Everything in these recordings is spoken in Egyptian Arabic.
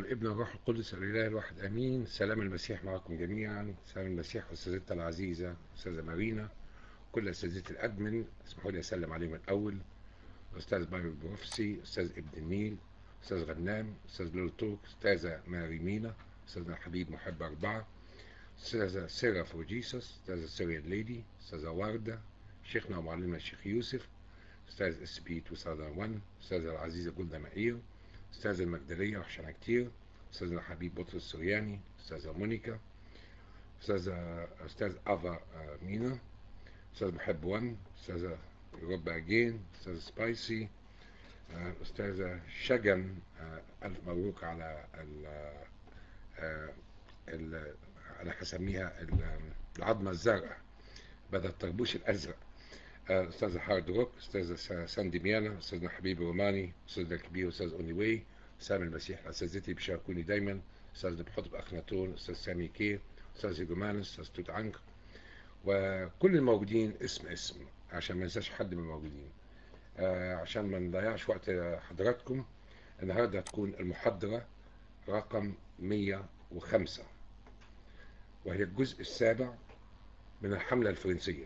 والابن والروح القدس الإله الواحد آمين سلام المسيح معكم جميعا سلام المسيح أستاذتنا العزيزة أستاذة مارينا كل أساتذتي الأدمن اسمحوا لي أسلم عليهم الأول أستاذ بايبل بروفسي أستاذ ابن النيل أستاذ غنام أستاذ لول توك أستاذة ماري مينا أستاذنا الحبيب محب أربعة أستاذة سيرا فور جيسس أستاذة سيريان ليدي أستاذة وردة شيخنا ومعلمنا الشيخ يوسف أستاذ اس بي 2001 أستاذة العزيزة جولدا مائير أستاذة المجدلية وحشنا كتير أستاذنا حبيب بطرس السورياني أستاذة مونيكا أستاذة أستاذ أفا مينا أستاذ محب وان أستاذة يوروبا أجين أستاذ سبايسي أستاذة شجن ألف مبروك على ال ال أنا هسميها العظمة الزرقاء بدل الطربوش الأزرق أستاذة هارد روك أستاذة ساندي ميانا أستاذنا حبيب روماني أستاذنا الكبير أستاذ أوني واي سامي المسيح أساتذتي بيشاركوني دايما أستاذ بحطب أخناتون أستاذ سامي كي أستاذ جومانس أستاذ توت عنك وكل الموجودين اسم اسم عشان ما ننساش حد من الموجودين آه عشان ما نضيعش وقت حضراتكم النهارده هتكون المحاضرة رقم 105 وهي الجزء السابع من الحملة الفرنسية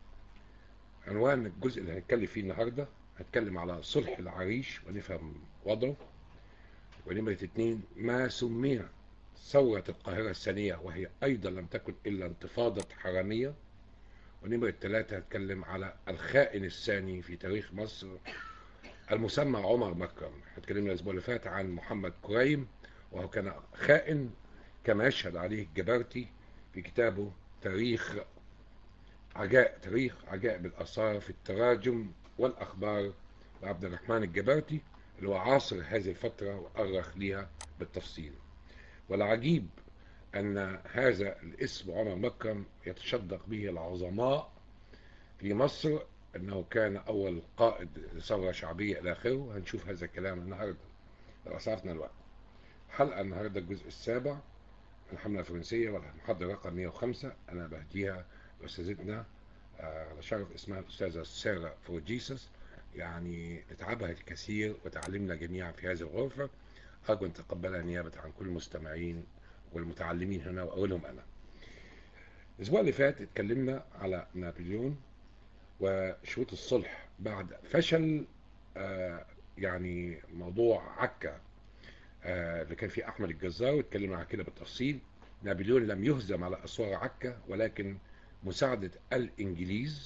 عنوان الجزء اللي هنتكلم فيه النهاردة هنتكلم على صلح العريش ونفهم وضعه ونمرة اتنين ما سمي ثورة القاهرة الثانية وهي أيضا لم تكن إلا انتفاضة حرامية ونمرة ثلاثة هتكلم على الخائن الثاني في تاريخ مصر المسمى عمر مكرم اتكلمنا الأسبوع اللي فات عن محمد كريم وهو كان خائن كما يشهد عليه الجبرتي في كتابه تاريخ عجائب تاريخ عجائب الآثار في التراجم والأخبار لعبد الرحمن الجبرتي اللي هو عاصر هذه الفترة وأرخ ليها بالتفصيل والعجيب أن هذا الاسم عمر مكرم يتشدق به العظماء في مصر أنه كان أول قائد لثورة شعبية إلى آخره هنشوف هذا الكلام النهاردة لو أسعفنا الوقت حلقة النهاردة الجزء السابع من الحملة الفرنسية والمحاضرة رقم 105 أنا بهديها لأستاذتنا على شرف اسمها الأستاذة سارة فورجيسس يعني اتعبها الكثير وتعلمنا جميعا في هذه الغرفة أرجو أن تقبلها نيابة عن كل المستمعين والمتعلمين هنا وأولهم أنا الأسبوع اللي فات اتكلمنا على نابليون وشروط الصلح بعد فشل آه يعني موضوع عكا آه اللي كان فيه أحمد الجزار واتكلمنا على كده بالتفصيل نابليون لم يهزم على أسوار عكا ولكن مساعدة الإنجليز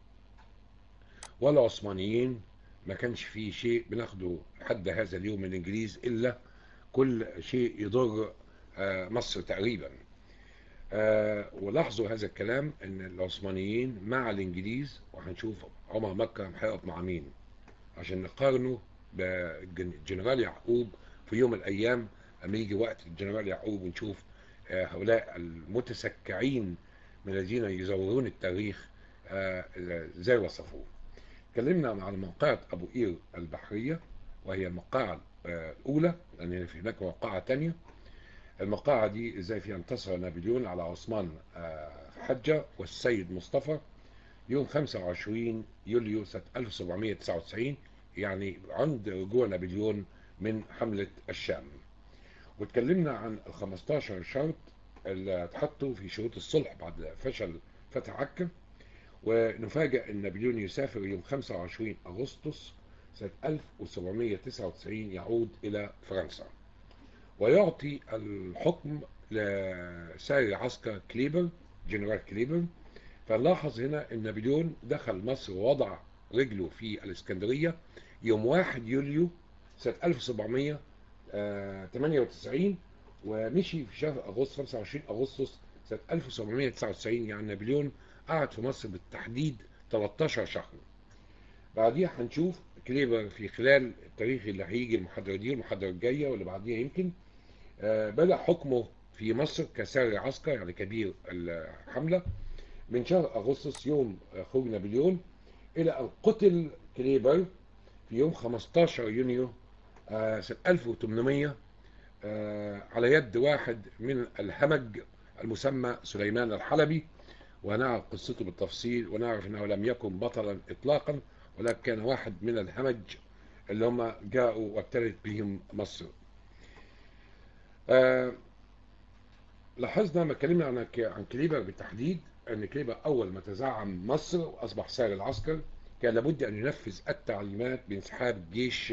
والعثمانيين ما كانش فيه شيء بناخده لحد هذا اليوم من الإنجليز إلا كل شيء يضر مصر تقريبا ولاحظوا هذا الكلام ان العثمانيين مع الانجليز وهنشوف عمر مكرم هيقف مع مين عشان نقارنه بالجنرال يعقوب في يوم من الايام اما يجي وقت الجنرال يعقوب ونشوف هؤلاء المتسكعين من الذين يزورون التاريخ ازاي وصفوه اتكلمنا عن موقعة ابو قير البحرية وهي الموقعة الاولى لان في هناك موقعة تانية الموقعة دي ازاي فيها انتصر نابليون على عثمان حجة والسيد مصطفى يوم 25 يوليو سنة 1799 يعني عند رجوع نابليون من حملة الشام واتكلمنا عن ال 15 شرط اللي اتحطوا في شروط الصلح بعد فشل فتح عكا ونفاجأ ان نابليون يسافر يوم 25 اغسطس سنة 1799 يعود الى فرنسا ويعطي الحكم لسائر عسكر كليبر جنرال كليبر فنلاحظ هنا ان نابليون دخل مصر ووضع رجله في الاسكندرية يوم 1 يوليو سنة 1798 ومشي في شهر اغسطس 25 اغسطس سنة 1799 يعني نابليون قعد في مصر بالتحديد 13 شهر بعديها هنشوف كليبر في خلال التاريخ اللي هيجي المحاضرة دي المحاضرة الجاية واللي بعديها يمكن آه بدأ حكمه في مصر كساري عسكر يعني كبير الحملة من شهر أغسطس يوم خروج نابليون إلى أن قتل كليبر في يوم 15 يونيو آه سنة 1800 آه على يد واحد من الهمج المسمى سليمان الحلبي ونعرف قصته بالتفصيل ونعرف أنه لم يكن بطلا إطلاقا ولكن كان واحد من الهمج اللي هم جاءوا وابتلت بهم مصر آه لاحظنا ما اتكلمنا عن عن كليبر بالتحديد ان كليبر اول ما تزعم مصر واصبح سائر العسكر كان لابد ان ينفذ التعليمات بانسحاب الجيش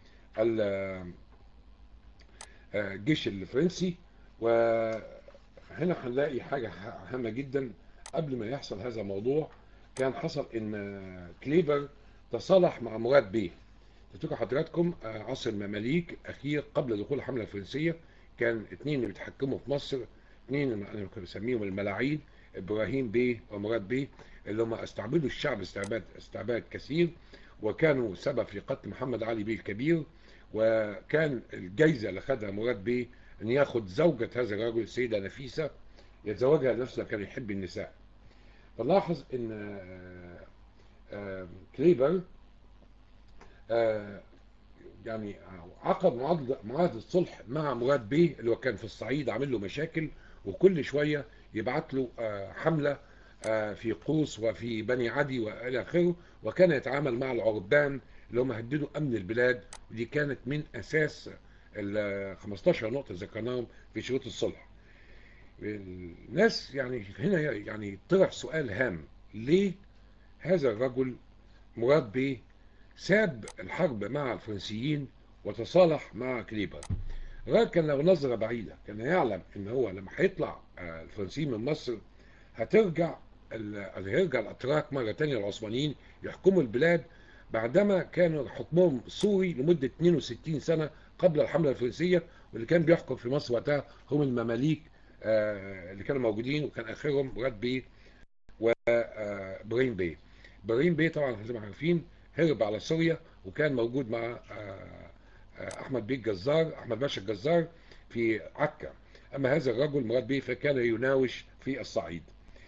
الجيش الفرنسي وهنا هنلاقي حاجة هامة جدا قبل ما يحصل هذا الموضوع كان حصل ان كليبر تصالح مع مراد بيه تفتكروا حضراتكم عصر المماليك اخير قبل دخول الحمله الفرنسيه كان اثنين اللي بيتحكموا في مصر اثنين انا كنت بسميهم الملاعين ابراهيم بيه ومراد بيه اللي هم استعبدوا الشعب استعباد استعباد كثير وكانوا سبب في قتل محمد علي بيه الكبير وكان الجايزه اللي خدها مراد بيه ان ياخد زوجة هذا الرجل السيدة نفيسة يتزوجها لنفسه كان يحب النساء فلاحظ ان كليبر يعني عقد معاهدة الصلح مع مراد بيه اللي هو كان في الصعيد عامل له مشاكل وكل شوية يبعت له حملة في قوس وفي بني عدي والى اخره وكان يتعامل مع العربان اللي هم هددوا امن البلاد ودي كانت من اساس ال 15 نقطة ذكرناهم في شروط الصلح. الناس يعني هنا يعني طرح سؤال هام ليه هذا الرجل مراد بيه ساب الحرب مع الفرنسيين وتصالح مع كليبر. الراجل كان له نظرة بعيدة، كان يعلم ان هو لما هيطلع الفرنسيين من مصر هترجع هيرجع الاتراك مرة تانية العثمانيين يحكموا البلاد بعدما كانوا حكمهم سوري لمدة 62 سنة قبل الحملة الفرنسية واللي كان بيحكم في مصر وقتها هم المماليك اللي كانوا موجودين وكان اخرهم مراد بيه وابراهيم بيه. ابراهيم بيه طبعا زي ما عارفين هرب على سوريا وكان موجود مع احمد بيه الجزار احمد باشا الجزار في عكا اما هذا الرجل مراد بيه فكان يناوش في الصعيد.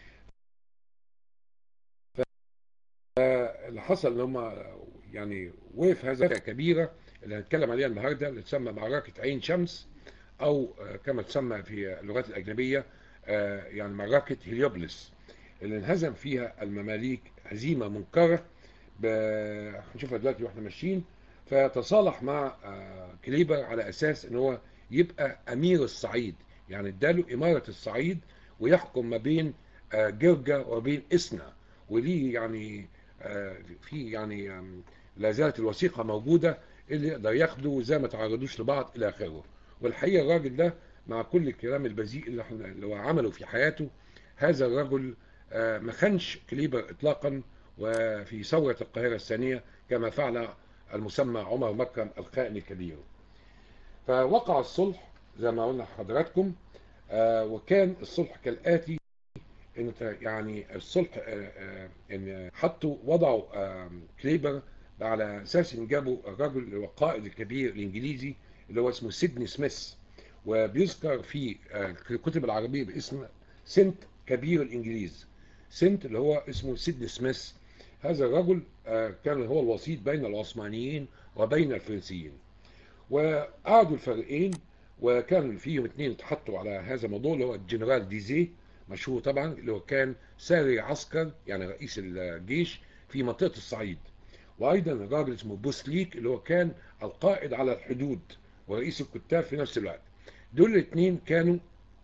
اللي حصل ان هم يعني وقف هذا كبيره اللي هنتكلم عليها النهارده اللي تسمى معركه عين شمس او كما تسمى في اللغات الاجنبيه يعني معركه هليوبلس اللي انهزم فيها المماليك هزيمه منكره هنشوفها دلوقتي واحنا ماشيين فتصالح مع كليبر على اساس ان هو يبقى امير الصعيد يعني اداله اماره الصعيد ويحكم ما بين جرجا وبين اسنا وليه يعني في يعني لا زالت الوثيقه موجوده اللي يقدر ياخده زي ما تعرضوش لبعض الى اخره والحقيقه الراجل ده مع كل الكلام البذيء اللي احنا اللي هو عمله في حياته هذا الرجل ما خانش كليبر اطلاقا وفي ثوره القاهره الثانيه كما فعل المسمى عمر مكرم الخائن الكبير فوقع الصلح زي ما قلنا لحضراتكم وكان الصلح كالاتي ان يعني الصلح ان حطوا وضعوا كليبر على اساس ان جابوا الرجل اللي هو القائد الكبير الانجليزي اللي هو اسمه سيدني سميث وبيذكر في الكتب العربيه باسم سنت كبير الانجليز سنت اللي هو اسمه سيدني سميث هذا الرجل كان هو الوسيط بين العثمانيين وبين الفرنسيين وقعدوا الفريقين وكان فيهم اثنين اتحطوا على هذا الموضوع اللي هو الجنرال ديزي مشهور طبعا اللي هو كان ساري عسكر يعني رئيس الجيش في منطقه الصعيد وايضا الراجل اسمه بوسليك اللي هو كان القائد على الحدود ورئيس الكتاب في نفس الوقت دول الاثنين كانوا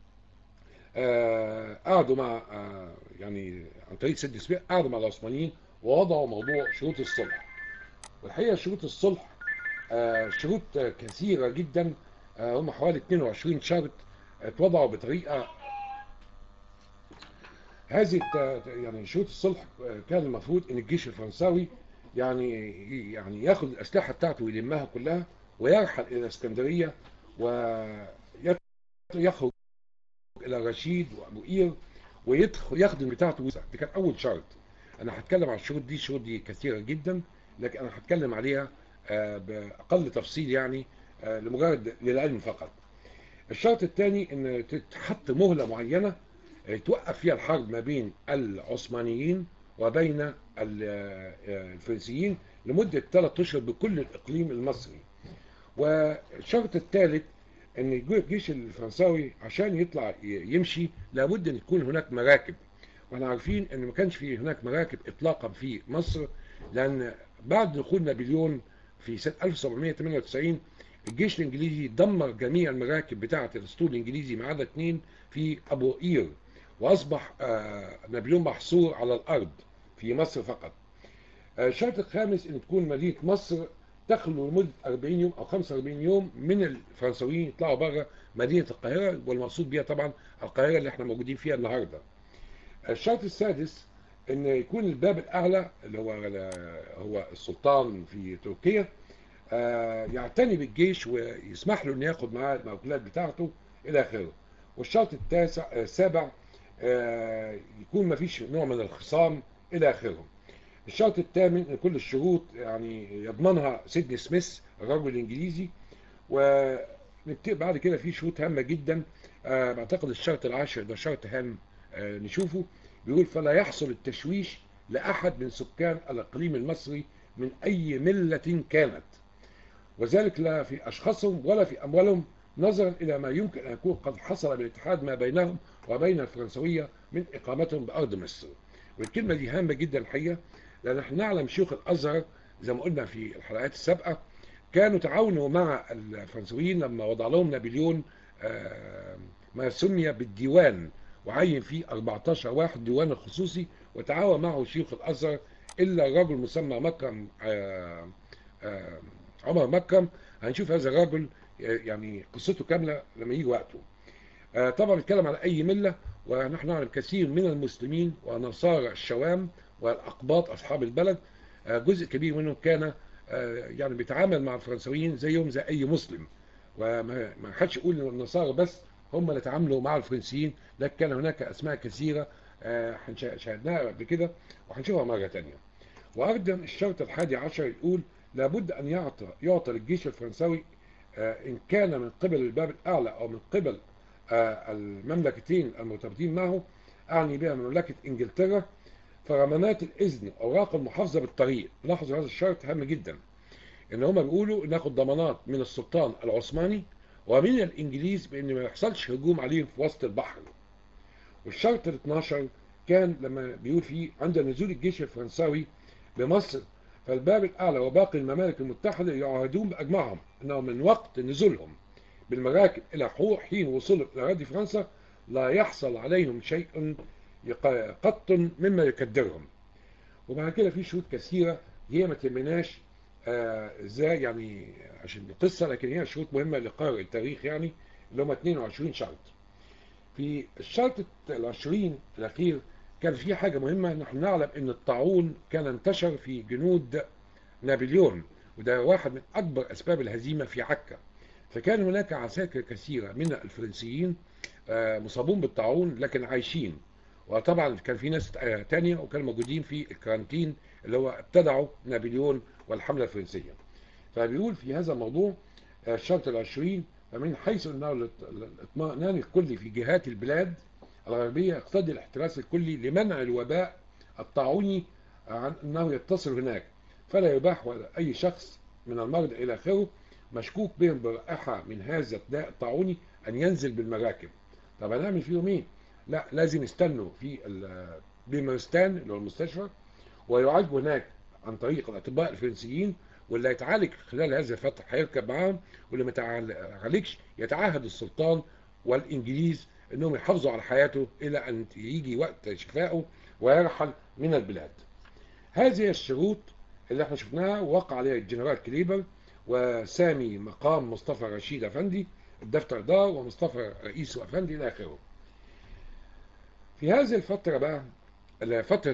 آه قعدوا مع آه يعني عن طريق سد سبيع قعدوا مع العثمانيين ووضعوا موضوع شروط الصلح والحقيقه شروط الصلح آه شروط كثيره جدا هم حوالي 22 شرط اتوضعوا بطريقه هذه يعني شروط الصلح كان المفروض ان الجيش الفرنساوي يعني يعني ياخد الاسلحه بتاعته ويلمها كلها ويرحل الى اسكندريه ويخرج الى رشيد وابو قير ويدخل يخدم بتاعته دي كان اول شرط انا هتكلم عن الشروط دي الشروط دي كثيره جدا لكن انا هتكلم عليها باقل تفصيل يعني لمجرد للعلم فقط الشرط الثاني ان تتحط مهله معينه توقف فيها الحرب ما بين العثمانيين وبين الفرنسيين لمدة ثلاث أشهر بكل الإقليم المصري والشرط الثالث أن الجيش الفرنساوي عشان يطلع يمشي لابد أن يكون هناك مراكب واحنا عارفين أن ما كانش في هناك مراكب إطلاقا في مصر لأن بعد دخول نابليون في سنة 1798 الجيش الانجليزي دمر جميع المراكب بتاعه الاسطول الانجليزي ما عدا اثنين في ابو قير واصبح آه، نابليون محصور على الارض في مصر فقط آه، الشرط الخامس ان تكون مدينه مصر تخلو لمده 40 يوم او 45 يوم من الفرنساويين يطلعوا بره مدينه القاهره والمقصود بها طبعا القاهره اللي احنا موجودين فيها النهارده. الشرط السادس ان يكون الباب الاعلى اللي هو هو السلطان في تركيا آه، يعتني بالجيش ويسمح له انه ياخد معاه المأكولات بتاعته الى اخره. والشرط التاسع السابع آه، يكون ما فيش نوع من الخصام الى اخره. الشرط الثامن ان كل الشروط يعني يضمنها سيدني سميث الرجل الانجليزي ونبتدي بعد كده في شروط هامه جدا آه، بعتقد الشرط العاشر ده شرط هام آه، نشوفه بيقول فلا يحصل التشويش لاحد من سكان الاقليم المصري من اي مله كانت وذلك لا في اشخاصهم ولا في اموالهم نظرا الى ما يمكن ان يكون قد حصل بالاتحاد ما بينهم وبين الفرنسويه من اقامتهم بارض مصر والكلمه دي هامه جدا الحقيقه لان احنا نعلم شيوخ الازهر زي ما قلنا في الحلقات السابقه كانوا تعاونوا مع الفرنسويين لما وضع لهم نابليون آه، ما سمي بالديوان وعين فيه 14 واحد ديوان الخصوصي وتعاون معه شيوخ الازهر الا الرجل مسمى مكرم آه، آه، عمر مكرم هنشوف هذا الرجل يعني قصته كامله لما يجي وقته طبعا بيتكلم على اي مله ونحن نعلم كثير من المسلمين ونصارى الشوام والأقباط أصحاب البلد آه، جزء كبير منهم كان آه، يعني بيتعامل مع الفرنسويين زيهم زي أي مسلم وما حدش يقول ان النصارى بس هم اللي تعاملوا مع الفرنسيين لكن كان هناك أسماء كثيرة آه، شاهدناها قبل كده وهنشوفها مرة تانية وأيضا الشرط الحادي عشر يقول لابد أن يعطى يعطى للجيش الفرنساوي إن كان من قبل الباب الأعلى أو من قبل المملكتين المرتبطين معه أعني بها مملكة إنجلترا فرمانات الإذن أوراق المحافظة بالطريق لاحظوا هذا الشرط هام جدا إن هما بيقولوا ناخد ضمانات من السلطان العثماني ومن الإنجليز بإن ما يحصلش هجوم عليهم في وسط البحر والشرط ال 12 كان لما بيقول فيه عند نزول الجيش الفرنساوي بمصر فالباب الأعلى وباقي الممالك المتحدة يعاهدون بأجمعهم أنه من وقت نزولهم بالمراكب إلى حين وصولهم إلى أراضي فرنسا لا يحصل عليهم شيء قط مما يكدرهم وبعد كده في شروط كثيرة هي ما تهمناش آه، ازاي آه يعني عشان القصة لكن هي شروط مهمة لقارئ التاريخ يعني اللي هم 22 شرط في الشرط العشرين الأخير كان في حاجة مهمة نحن نعلم ان الطاعون كان انتشر في جنود نابليون وده واحد من أكبر أسباب الهزيمة في عكا فكان هناك عساكر كثيرة من الفرنسيين آه، مصابون بالطاعون لكن عايشين وطبعا كان في ناس تانية وكانوا موجودين في الكارانتين اللي هو ابتدعوا نابليون والحملة الفرنسية فبيقول في هذا الموضوع آه، الشرط العشرين فمن حيث انه الاطمئنان الكلي في جهات البلاد الغربية يقتضي الاحتراس الكلي لمنع الوباء الطاعوني عن انه يتصل هناك فلا يباح اي شخص من المرضى الى اخره مشكوك بهم برائحة من هذا الداء الطاعوني ان ينزل بالمراكب طب هنعمل فيهم ايه لا لازم يستنوا في بمرستان اللي هو المستشفى ويعالجوا هناك عن طريق الاطباء الفرنسيين واللي يتعالج خلال هذه الفتره هيركب معاهم واللي ما يتعالجش يتعهد السلطان والانجليز انهم يحافظوا على حياته الى ان يجي وقت شفائه ويرحل من البلاد. هذه الشروط اللي احنا شفناها وقع عليها الجنرال كليبر وسامي مقام مصطفى رشيد افندي الدفتر دار ومصطفى رئيس افندي الى اخره. في هذه الفترة بقى فترة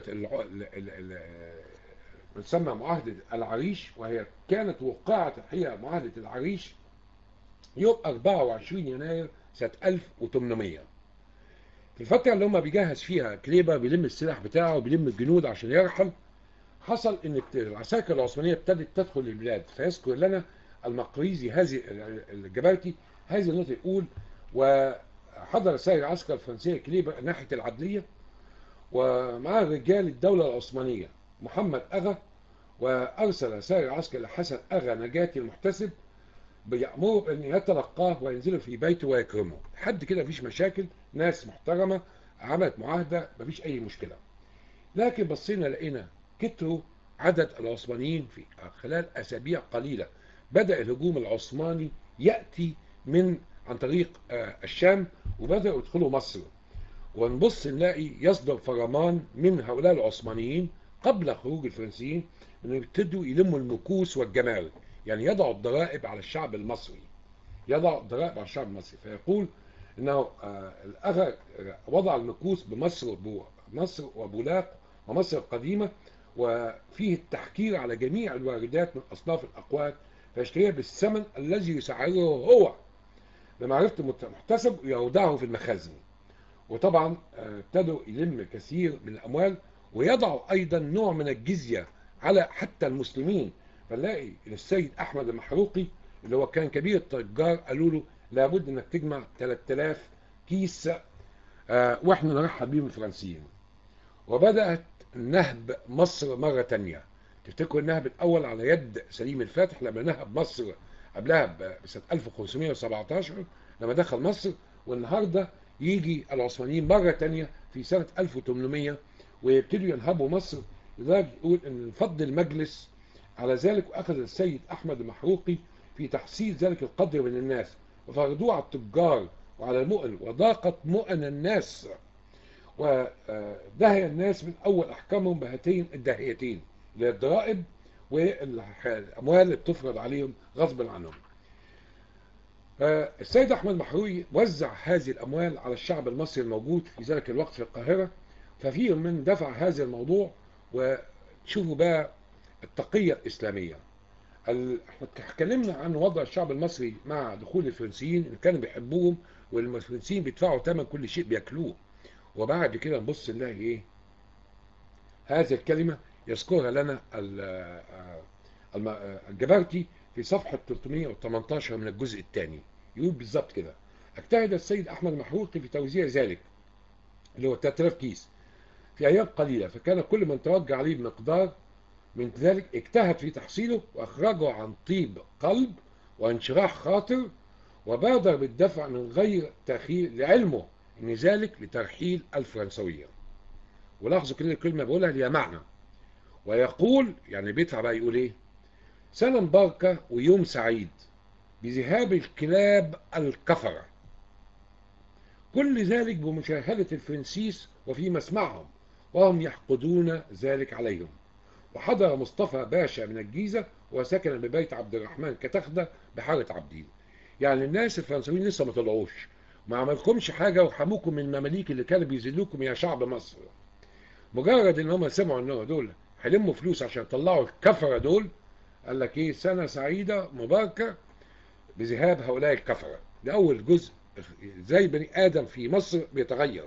تسمى معاهدة العريش وهي كانت وقعت الحقيقة معاهدة العريش يوم 24 يناير سنة 1800 في الفترة اللي هم بيجهز فيها كليبا بيلم السلاح بتاعه وبيلم الجنود عشان يرحل حصل ان العساكر العثمانية ابتدت تدخل البلاد فيذكر لنا المقريزي هذه الجبرتي هذه النقطة يقول و حضر سائر العسكر الفرنسية كليبر ناحية العدلية ومعاه رجال الدولة العثمانية محمد أغا وأرسل سائر العسكر لحسن أغا نجاتي المحتسب بيأمره بأن يتلقاه وينزلوا في بيته ويكرمه لحد كده مفيش مشاكل ناس محترمة عملت معاهدة مفيش أي مشكلة لكن بصينا لقينا كتروا عدد العثمانيين في خلال أسابيع قليلة بدأ الهجوم العثماني يأتي من عن طريق آه، الشام وبدأوا يدخلوا مصر ونبص نلاقي يصدر فرمان من هؤلاء العثمانيين قبل خروج الفرنسيين انه يبتدوا يلموا المكوس والجمارك يعني يضعوا الضرائب على الشعب المصري يضع الضرائب على الشعب المصري فيقول انه آه، الاخر وضع المكوس بمصر مصر وبولاق ومصر القديمه وفيه التحكير على جميع الواردات من اصناف الاقوات فيشتريها بالثمن الذي يسعره هو بمعرفة المحتسب ويودعه في المخازن وطبعا آه، ابتدوا يلم كثير من الأموال ويضعوا أيضا نوع من الجزية على حتى المسلمين فنلاقي السيد أحمد المحروقي اللي هو كان كبير التجار قالوا له لابد انك تجمع 3000 كيس آه، واحنا نرحب بيهم الفرنسيين وبدأت نهب مصر مرة تانية تفتكروا النهب الأول على يد سليم الفاتح لما نهب مصر قبلها بسنة 1517 لما دخل مصر والنهاردة يجي العثمانيين مرة تانية في سنة 1800 ويبتدوا ينهبوا مصر لذلك يقول ان فض المجلس على ذلك واخذ السيد احمد المحروقي في تحصيل ذلك القدر من الناس وفرضوه على التجار وعلى المؤن وضاقت مؤن الناس ودهي الناس من اول احكامهم بهاتين الدهيتين اللي الضرائب والاموال اللي بتفرض عليهم غصبا عنهم السيد احمد محروي وزع هذه الاموال على الشعب المصري الموجود في ذلك الوقت في القاهره ففيهم من دفع هذا الموضوع وشوفوا بقى التقيه الاسلاميه احنا اتكلمنا عن وضع الشعب المصري مع دخول الفرنسيين اللي كانوا بيحبوهم والفرنسيين بيدفعوا ثمن كل شيء بياكلوه وبعد كده نبص نلاقي ايه هذه الكلمه يذكرها لنا الجبرتي في صفحة 318 من الجزء الثاني يقول بالظبط كده اجتهد السيد أحمد محروقي في توزيع ذلك اللي هو 3000 كيس في أيام قليلة فكان كل من توجه عليه بمقدار من ذلك اجتهد في تحصيله وأخرجه عن طيب قلب وانشراح خاطر وبادر بالدفع من غير تأخير لعلمه ان ذلك لترحيل الفرنسوية ولاحظوا كده الكلمة بقولها ليها معنى ويقول يعني بيطلع بقى يقول ايه سنة مباركة ويوم سعيد بذهاب الكلاب الكفرة كل ذلك بمشاهدة الفرنسيس وفي مسمعهم وهم يحقدون ذلك عليهم وحضر مصطفى باشا من الجيزة وسكن ببيت عبد الرحمن كتخدة بحارة عبدين يعني الناس الفرنسيين لسه ما طلعوش ما عملكمش حاجة وحموكم من المماليك اللي كانوا بيذلوكم يا شعب مصر مجرد ان هم سمعوا انه دول هيلموا فلوس عشان يطلعوا الكفرة دول قال لك ايه سنة سعيدة مباركة بذهاب هؤلاء الكفرة ده أول جزء زي بني آدم في مصر بيتغير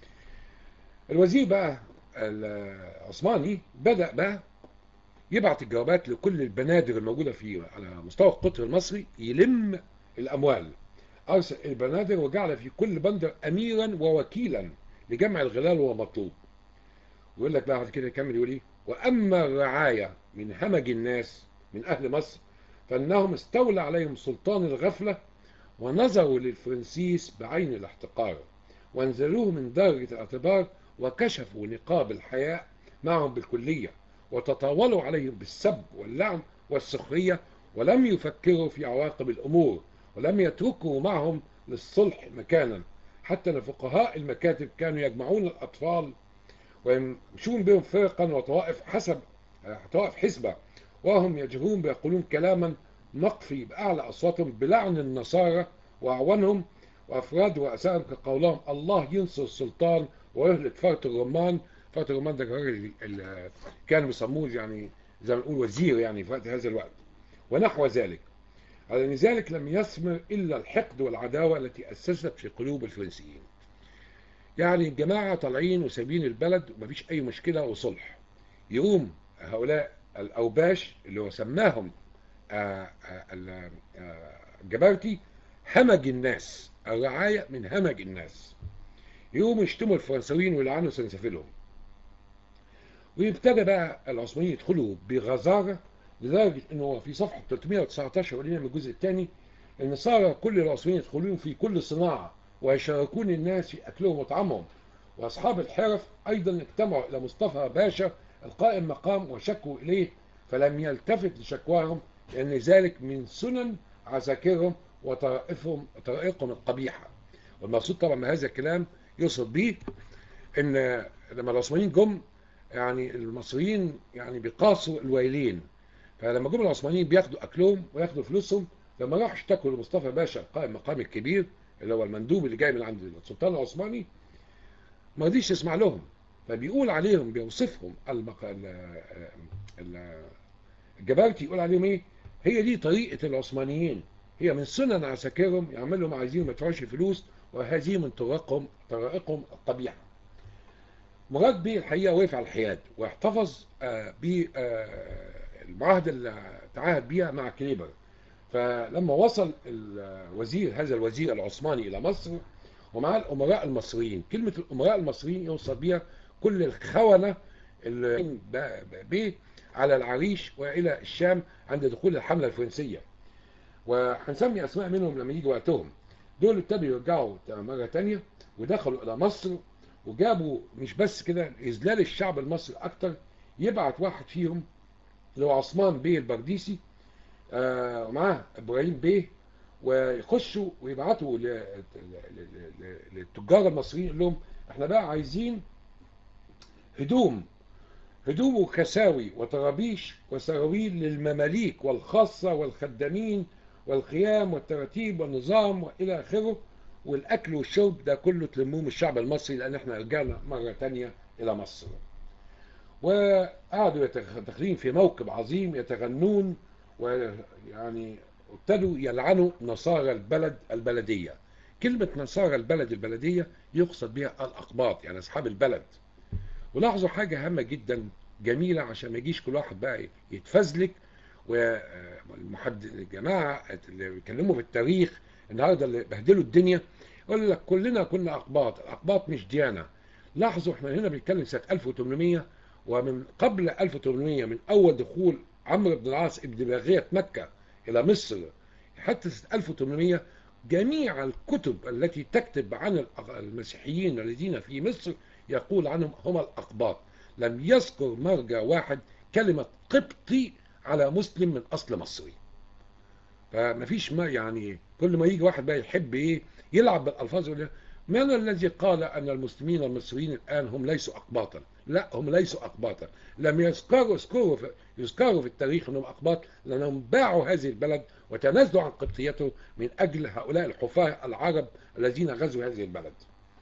الوزير بقى العثماني بدأ بقى يبعت الجوابات لكل البنادر الموجودة في على مستوى القطر المصري يلم الأموال أرسل البنادر وجعل في كل بندر أميرا ووكيلا لجمع الغلال وهو مطلوب ويقول لك بعد كده يكمل يقول ايه وأما الرعاية من همج الناس من أهل مصر فأنهم استولى عليهم سلطان الغفلة ونظروا للفرنسيس بعين الاحتقار وانزلوه من درجة الاعتبار وكشفوا نقاب الحياء معهم بالكلية وتطاولوا عليهم بالسب واللعن والسخرية ولم يفكروا في عواقب الأمور ولم يتركوا معهم للصلح مكانا حتى أن فقهاء المكاتب كانوا يجمعون الأطفال ويمشون بهم فرقا وطوائف حسب طوائف حسبة وهم يجهرون بيقولون كلاما نقفي بأعلى أصواتهم بلعن النصارى وأعوانهم وأفراد رؤسائهم كقولهم الله ينصر السلطان ويهلك فرط الرمان فرط الرمان ده الراجل اللي كانوا بيسموه يعني زي ما نقول وزير يعني في هذا الوقت ونحو ذلك على أن ذلك لم يثمر إلا الحقد والعداوة التي أسست في قلوب الفرنسيين يعني الجماعة طالعين وسايبين البلد ومفيش أي مشكلة وصلح يقوم هؤلاء الأوباش اللي هو سماهم الجبرتي همج الناس الرعاية من همج الناس يقوموا يشتموا الفرنساويين ويلعنوا سنسفلهم ويبتدى بقى العثمانيين يدخلوا بغزارة لدرجة انه في صفحة 319 ولينا من الجزء الثاني ان صار كل العثمانيين يدخلون في كل صناعة ويشاركون الناس في اكلهم وطعامهم واصحاب الحرف ايضا اجتمعوا الى مصطفى باشا القائم مقام وشكوا اليه فلم يلتفت لشكواهم لأن ذلك من سنن عساكرهم وطرائفهم طرائقهم القبيحة والمقصود طبعا من هذا الكلام يقصد به ان لما العثمانيين جم يعني المصريين يعني بيقاسوا الويلين فلما جم العثمانيين بياخدوا اكلهم وياخدوا فلوسهم لما راحوا اشتكوا لمصطفى باشا قائم المقام الكبير اللي هو المندوب اللي جاي من عند السلطان العثماني ما رضيش يسمع لهم فبيقول عليهم بيوصفهم المق... ال... ال... الجبارتي يقول عليهم ايه هي دي طريقة العثمانيين هي من سنن عساكرهم يعملوا ما عايزين ما يدفعوش فلوس وهذه من طرقهم طرائقهم القبيحة مراد بيه الحقيقة وقف على الحياد واحتفظ آه بالمعاهد اللي تعاهد بيها مع كليبر فلما وصل الوزير هذا الوزير العثماني إلى مصر ومع الأمراء المصريين كلمة الأمراء المصريين يوصل بها كل الخونة اللي به على العريش وإلى الشام عند دخول الحملة الفرنسية وهنسمي أسماء منهم لما يجي وقتهم دول ابتدوا يرجعوا مرة تانية ودخلوا إلى مصر وجابوا مش بس كده إذلال الشعب المصري أكتر يبعت واحد فيهم اللي هو عثمان بيه البرديسي آه ومعاه إبراهيم بيه ويخشوا ويبعتوا للتجار المصريين يقول لهم احنا بقى عايزين هدوم هدوم وكساوي وطرابيش وسراويل للمماليك والخاصة والخدامين والقيام والتراتيب والنظام وإلى آخره والأكل والشرب ده كله تلموه من الشعب المصري لأن احنا رجعنا مرة تانية إلى مصر وقعدوا داخلين في موكب عظيم يتغنون ويعني ابتدوا يلعنوا نصارى البلد البلدية كلمة نصارى البلد البلدية يقصد بها الأقباط يعني أصحاب البلد ولاحظوا حاجة هامة جدا جميلة عشان ما يجيش كل واحد بقى يتفزلك والمحد الجماعة اللي بيتكلموا في التاريخ النهارده اللي بهدلوا الدنيا يقول لك كلنا كنا أقباط الأقباط مش ديانة لاحظوا احنا هنا بنتكلم سنة 1800 ومن قبل 1800 من أول دخول عمرو بن العاص ابن باغية مكة إلى مصر حتى سنة 1800 جميع الكتب التي تكتب عن المسيحيين الذين في مصر يقول عنهم هم الأقباط لم يذكر مرجع واحد كلمة قبطي على مسلم من أصل مصري فما فيش ما يعني كل ما يجي واحد بقى يحب ايه يلعب بالألفاظ يقول من الذي قال أن المسلمين المصريين الآن هم ليسوا أقباطا لا هم ليسوا أقباطا لم يذكروا يذكروا في, يذكروا في التاريخ أنهم أقباط لأنهم باعوا هذه البلد وتنازلوا عن قبطيته من أجل هؤلاء الحفاة العرب الذين غزوا هذه البلد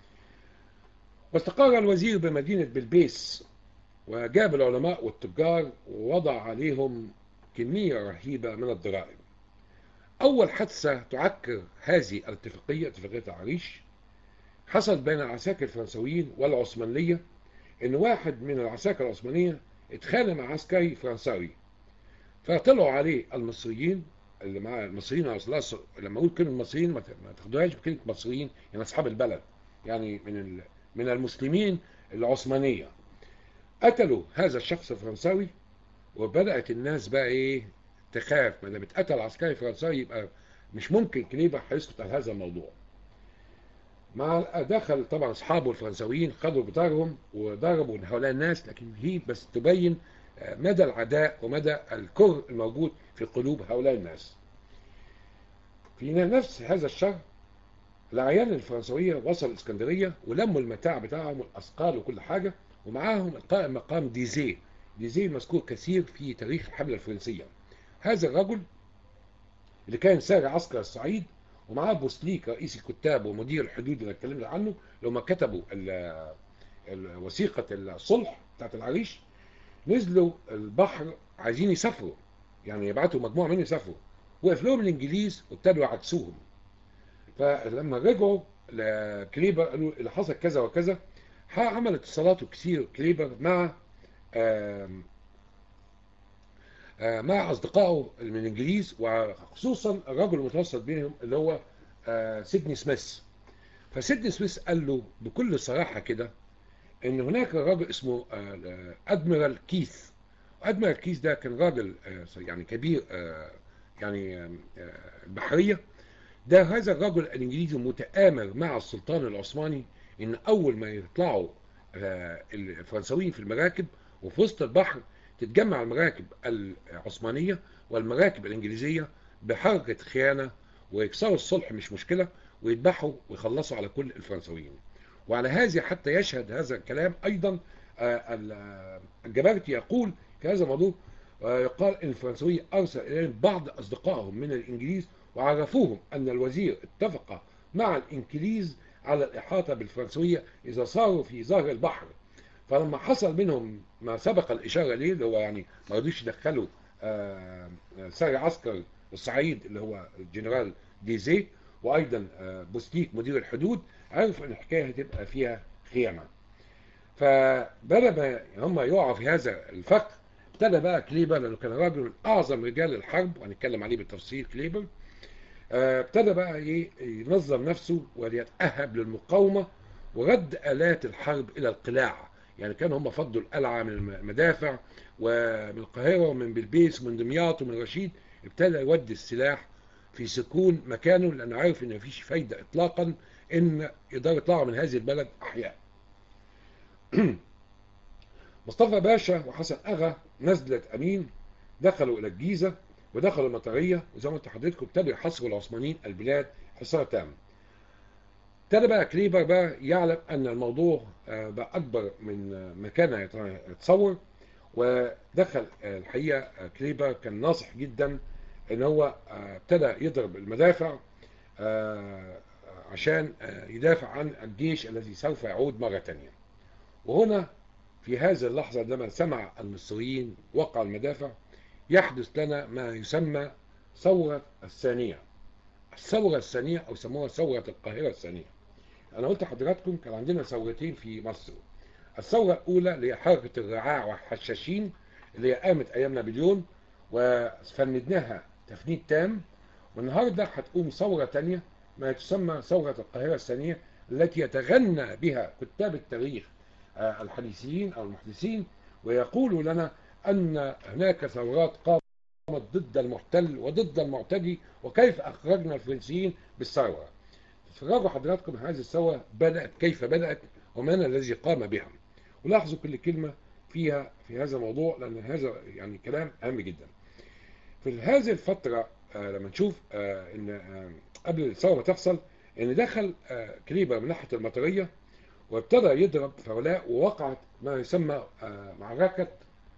واستقر الوزير بمدينة بلبيس وجاب العلماء والتجار ووضع عليهم كمية رهيبة من الضرائب أول حادثة تعكر هذه الاتفاقية اتفاقية العريش حصل بين العساكر الفرنسويين والعثمانية إن واحد من العساكر العثمانية اتخانق مع عسكري فرنساوي فطلعوا عليه المصريين اللي مع المصريين لما أقول كلمة مصريين ما تاخدوهاش بكلمة مصريين يعني أصحاب البلد يعني من من المسلمين العثمانية قتلوا هذا الشخص الفرنساوي وبدأت الناس بقى ايه تخاف ما دام اتقتل عسكري فرنساوي يبقى مش ممكن كليبر هيسكت على هذا الموضوع مع دخل طبعا اصحابه الفرنساويين خدوا بطارهم وضربوا هؤلاء الناس لكن هي بس تبين مدى العداء ومدى الكره الموجود في قلوب هؤلاء الناس في نفس هذا الشهر الأعيان الفرنسوية وصلوا الإسكندرية ولموا المتاع بتاعهم والأثقال وكل حاجة ومعاهم القائم مقام ديزيه ديزيه مذكور كثير في تاريخ الحملة الفرنسية هذا الرجل اللي كان سارع عسكر الصعيد ومعاه بوسليك رئيس الكتاب ومدير الحدود اللي اتكلمنا عنه لما كتبوا وثيقة الصلح بتاعت العريش نزلوا البحر عايزين يسافروا يعني يبعتوا مجموعة منهم يسافروا وقف لهم الإنجليز وابتدوا يعكسوهم فلما رجعوا لكليبر قالوا اللي حصل كذا وكذا عمل اتصالاته كثير كليبر مع آم آم مع اصدقائه من الانجليز وخصوصا الرجل المتوسط بينهم اللي هو سيدني سميث فسيدني سميث قال له بكل صراحة كده ان هناك راجل اسمه ادميرال كيث ادميرال كيث ده كان راجل يعني كبير يعني بحرية ده هذا الرجل الانجليزي متآمر مع السلطان العثماني ان اول ما يطلعوا الفرنساويين في المراكب وفي وسط البحر تتجمع المراكب العثمانية والمراكب الإنجليزية بحركة خيانة ويكسروا الصلح مش مشكلة ويذبحوا ويخلصوا على كل الفرنسويين وعلى هذا حتى يشهد هذا الكلام أيضا الجبارتي يقول في هذا الموضوع يقال ان الفرنسوية ارسل اليهم بعض اصدقائهم من الانجليز وعرفوهم ان الوزير اتفق مع الانجليز على الاحاطة بالفرنسوية اذا صاروا في ظهر البحر فلما حصل منهم ما سبق الاشارة ليه اللي هو يعني ما رضوش يدخلوا ساري عسكر الصعيد اللي هو الجنرال ديزي وايضا بوستيك مدير الحدود عرفوا ان الحكاية هتبقى فيها خيانة فبدأ ما هم يقعوا في هذا الفخ ابتدى بقى كليبر لانه كان راجل من اعظم رجال الحرب وهنتكلم عليه بالتفصيل كليبر ابتدى بقى ايه ينظم نفسه وليتأهب للمقاومة ورد آلات الحرب إلى القلاع يعني كان هم فضوا القلعة من المدافع ومن القاهرة ومن بلبيس ومن دمياط ومن رشيد ابتدى يودي السلاح في سكون مكانه لأنه عارف إن مفيش فايدة إطلاقا إن يقدروا يطلعوا من هذه البلد أحياء مصطفى باشا وحسن أغا نزلة أمين دخلوا إلى الجيزة ودخلوا المطرية وزي ما قلت لحضرتكم ابتدوا يحصروا العثمانيين البلاد حصار تام ابتدى بقى كليبر بقى يعلم أن الموضوع بقى أكبر من ما كان يتصور ودخل الحقيقة كليبر كان ناصح جدا ان هو ابتدى يضرب المدافع عشان يدافع عن الجيش الذي سوف يعود مرة تانية وهنا في هذه اللحظة عندما سمع المصريين وقع المدافع يحدث لنا ما يسمى ثورة الثانية الثورة الثانية أو يسموها ثورة القاهرة الثانية أنا قلت لحضراتكم كان عندنا ثورتين في مصر الثورة الأولى اللي هي حركة الرعاع والحشاشين اللي هي قامت أيام نابليون وفندناها تفنيد تام والنهاردة هتقوم ثورة تانية ما تسمى ثورة القاهرة الثانية التي يتغنى بها كتاب التاريخ الحديثيين أو المحدثين ويقولوا لنا أن هناك ثورات قامت ضد المحتل وضد المعتدي وكيف أخرجنا الفرنسيين بالثورة تفرجوا حضراتكم هذه الثورة بدأت كيف بدأت ومن الذي قام بها ولاحظوا كل كلمة فيها في هذا الموضوع لأن هذا يعني كلام أهم جدا في هذه الفترة آه لما نشوف آه ان آه قبل الثورة ما تحصل ان دخل كليبر من ناحية المطرية وابتدى يضرب فولاء ووقعت ما يسمى معركة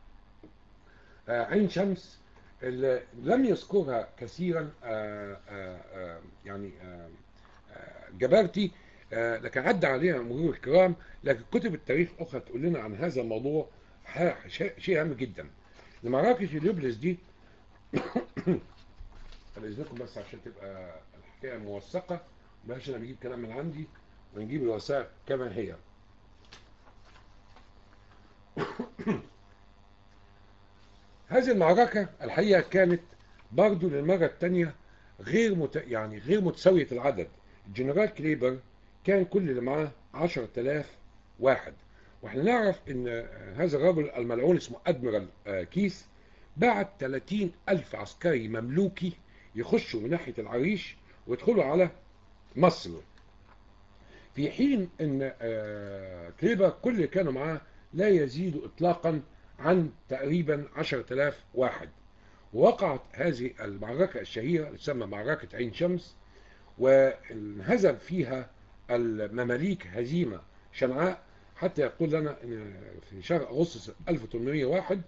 عين شمس اللي لم يذكرها كثيرا يعني جبارتي لكن عدى عليها مرور الكرام لكن كتب التاريخ اخرى تقول لنا عن هذا الموضوع شيء هام جدا المعركة اليوبلس دي على اذنكم بس عشان تبقى الحكايه موثقه بلاش انا بجيب كلام من عندي ونجيب الوثائق كما هي هذه المعركة الحقيقة كانت برضو للمرة الثانية غير مت... يعني غير متساوية العدد الجنرال كليبر كان كل اللي معاه 10000 واحد واحنا نعرف ان هذا الرجل الملعون اسمه ادميرال كيس بعت 30 ألف عسكري مملوكي يخشوا من ناحية العريش ويدخلوا على مصر في حين ان كليبر كل اللي كانوا معاه لا يزيد اطلاقا عن تقريبا 10000 واحد ووقعت هذه المعركة الشهيرة اللي تسمى معركة عين شمس وانهزم فيها المماليك هزيمة شنعاء حتى يقول لنا ان في شهر اغسطس 1801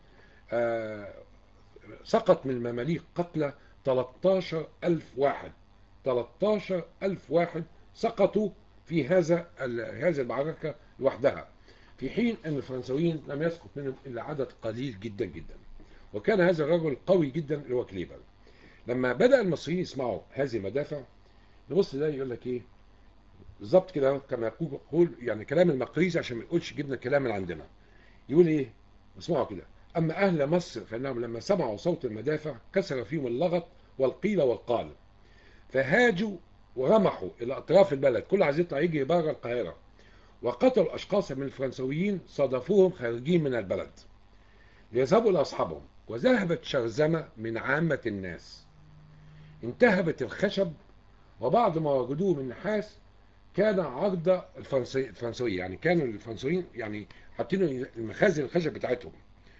سقط من المماليك قتلى 13 ألف واحد 13 ألف واحد سقطوا في هذا هذه المعركة لوحدها في حين أن الفرنسويين لم يسقط منهم إلا عدد قليل جدا جدا وكان هذا الرجل قوي جدا اللي هو كليبر لما بدأ المصريين يسمعوا هذه المدافع نبص ده يقول لك ايه بالظبط كده كما يقول يعني كلام المقريزي عشان ما نقولش جبنا كلام من عندنا يقول ايه اسمعوا كده أما أهل مصر فإنهم لما سمعوا صوت المدافع كسر فيهم اللغط والقيل والقال فهاجوا ورمحوا إلى أطراف البلد كل عايز يطلع يجي بره القاهرة وقتلوا أشخاصا من الفرنسويين صادفوهم خارجين من البلد ليذهبوا لأصحابهم وذهبت شرذمة من عامة الناس انتهبت الخشب وبعد ما وجدوه من نحاس كان عرض الفرنسوية يعني كانوا الفرنسويين يعني حاطين المخازن الخشب بتاعتهم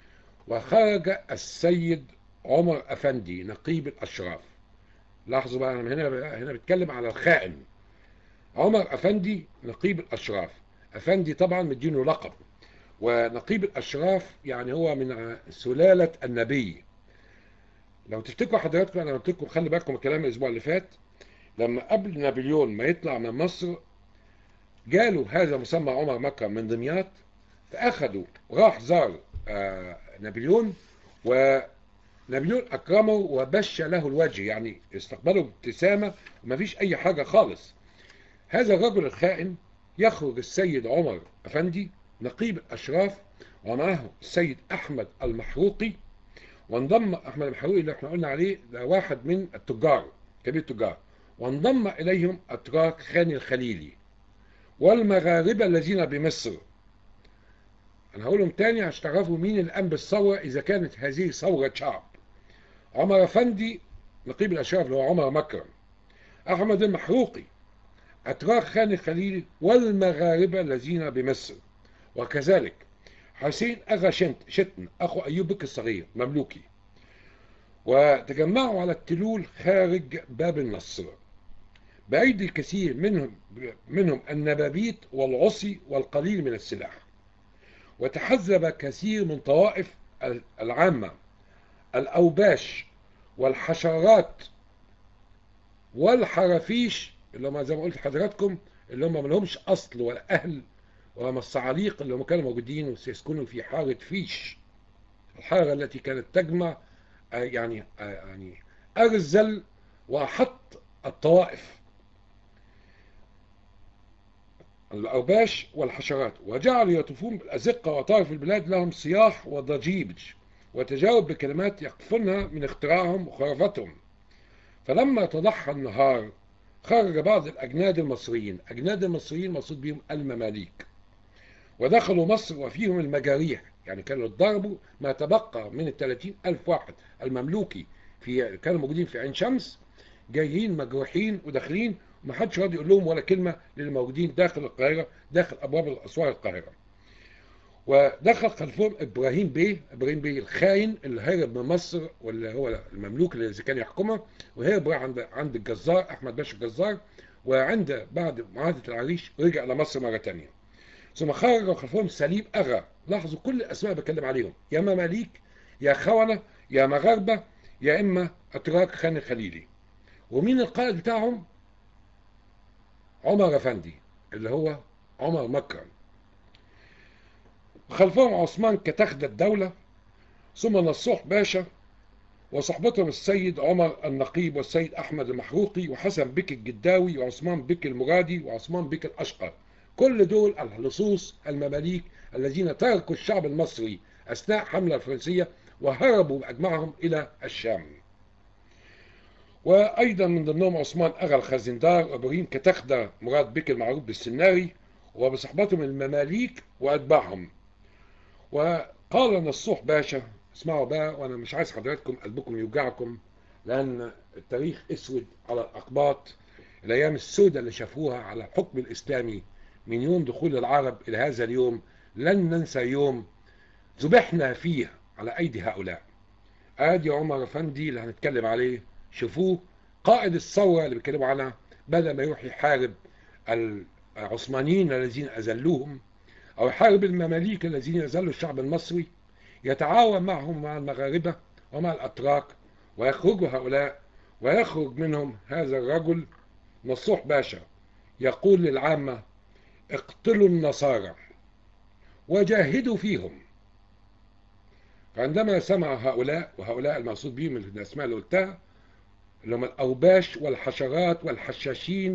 وخرج السيد عمر أفندي نقيب الأشراف لاحظوا بقى أنا هنا هنا بتكلم على الخائن عمر أفندي نقيب الأشراف أفندي طبعا مدينه لقب ونقيب الأشراف يعني هو من سلالة النبي لو تفتكروا حضراتكم أنا قلت لكم خلي بالكم الكلام الأسبوع اللي فات لما قبل نابليون ما يطلع من مصر جاله هذا مسمى عمر مكة من دمياط فأخدوا راح زار آه نابليون ونابليون أكرمه وبش له الوجه يعني استقبله بابتسامة ومفيش أي حاجة خالص هذا الرجل الخائن يخرج السيد عمر أفندي نقيب الأشراف ومعه السيد أحمد المحروقي وانضم أحمد المحروقي اللي احنا قلنا عليه ده واحد من التجار كبير التجار وانضم إليهم أتراك خان الخليلي والمغاربة الذين بمصر أنا هقولهم تاني عشان تعرفوا مين اللي قام بالثورة إذا كانت هذه ثورة شعب عمر أفندي نقيب الأشراف اللي هو عمر مكرم أحمد المحروقي أتراك خان الخليلي والمغاربة الذين بمصر وكذلك حسين أغا شنت شتن أخو أيوب بك الصغير مملوكي وتجمعوا على التلول خارج باب النصر بأيدي الكثير منهم منهم النبابيت والعصي والقليل من السلاح وتحزب كثير من طوائف العامة الأوباش والحشرات والحرافيش اللي هم زي ما قلت لحضراتكم اللي هم ما لهمش أصل ولا أهل وهم الصعاليق اللي هم كانوا موجودين وسيسكنوا في حارة فيش الحارة التي كانت تجمع يعني يعني أرزل وأحط الطوائف الأوباش والحشرات وجعلوا يطوفون بالأزقة وطائف البلاد لهم صياح وضجيج وتجاوب بكلمات يقفونها من اختراعهم وخرافتهم فلما تضحى النهار خرج بعض الأجناد المصريين أجناد المصريين مقصود بهم المماليك ودخلوا مصر وفيهم المجاريح يعني كانوا ضربوا ما تبقى من الثلاثين ألف واحد المملوكي في كانوا موجودين في عين شمس جايين مجروحين وداخلين ومحدش راضي يقول لهم ولا كلمة للي موجودين داخل القاهرة داخل أبواب الأسوار القاهرة ودخل خلفهم إبراهيم بيه إبراهيم بيه الخاين اللي هرب من مصر واللي هو المملوك اللي كان يحكمها وهرب عند عند الجزار أحمد باشا الجزار وعند بعد معاهدة العريش رجع لمصر مرة تانية ثم خرج خلفهم سليم أغا لاحظوا كل الأسماء بتكلم عليهم يا مماليك يا خونة يا مغاربة يا إما أتراك خان الخليلي ومين القائد بتاعهم عمر أفندي اللي هو عمر مكرم خلفهم عثمان كتخدة الدولة ثم نصوح باشا وصحبتهم السيد عمر النقيب والسيد أحمد المحروقي وحسن بك الجداوي وعثمان بك المرادي وعثمان بك الأشقر كل دول اللصوص المماليك الذين تركوا الشعب المصري أثناء حملة الفرنسية وهربوا بأجمعهم إلى الشام وأيضا من ضمنهم عثمان أغا الخزندار وإبراهيم كتخدة مراد بك المعروف بالسناري وبصحبتهم المماليك وأتباعهم وقال نصوح باشا اسمعوا بقى وأنا مش عايز حضراتكم قلبكم يوجعكم لأن التاريخ اسود على الأقباط الأيام السوداء اللي شافوها على الحكم الإسلامي من يوم دخول العرب إلى هذا اليوم لن ننسى يوم ذبحنا فيه على أيدي هؤلاء آدي عمر أفندي اللي هنتكلم عليه شوفوه قائد الثورة اللي بيتكلموا عنها بدل ما يروح يحارب العثمانيين الذين أذلوهم أو يحارب المماليك الذين أذلوا الشعب المصري يتعاون معهم مع المغاربة ومع الأتراك ويخرجوا هؤلاء ويخرج منهم هذا الرجل نصوح باشا يقول للعامة اقتلوا النصارى وجاهدوا فيهم فعندما سمع هؤلاء وهؤلاء المقصود بهم الاسماء اللي قلتها اللي هم الاوباش والحشرات والحشاشين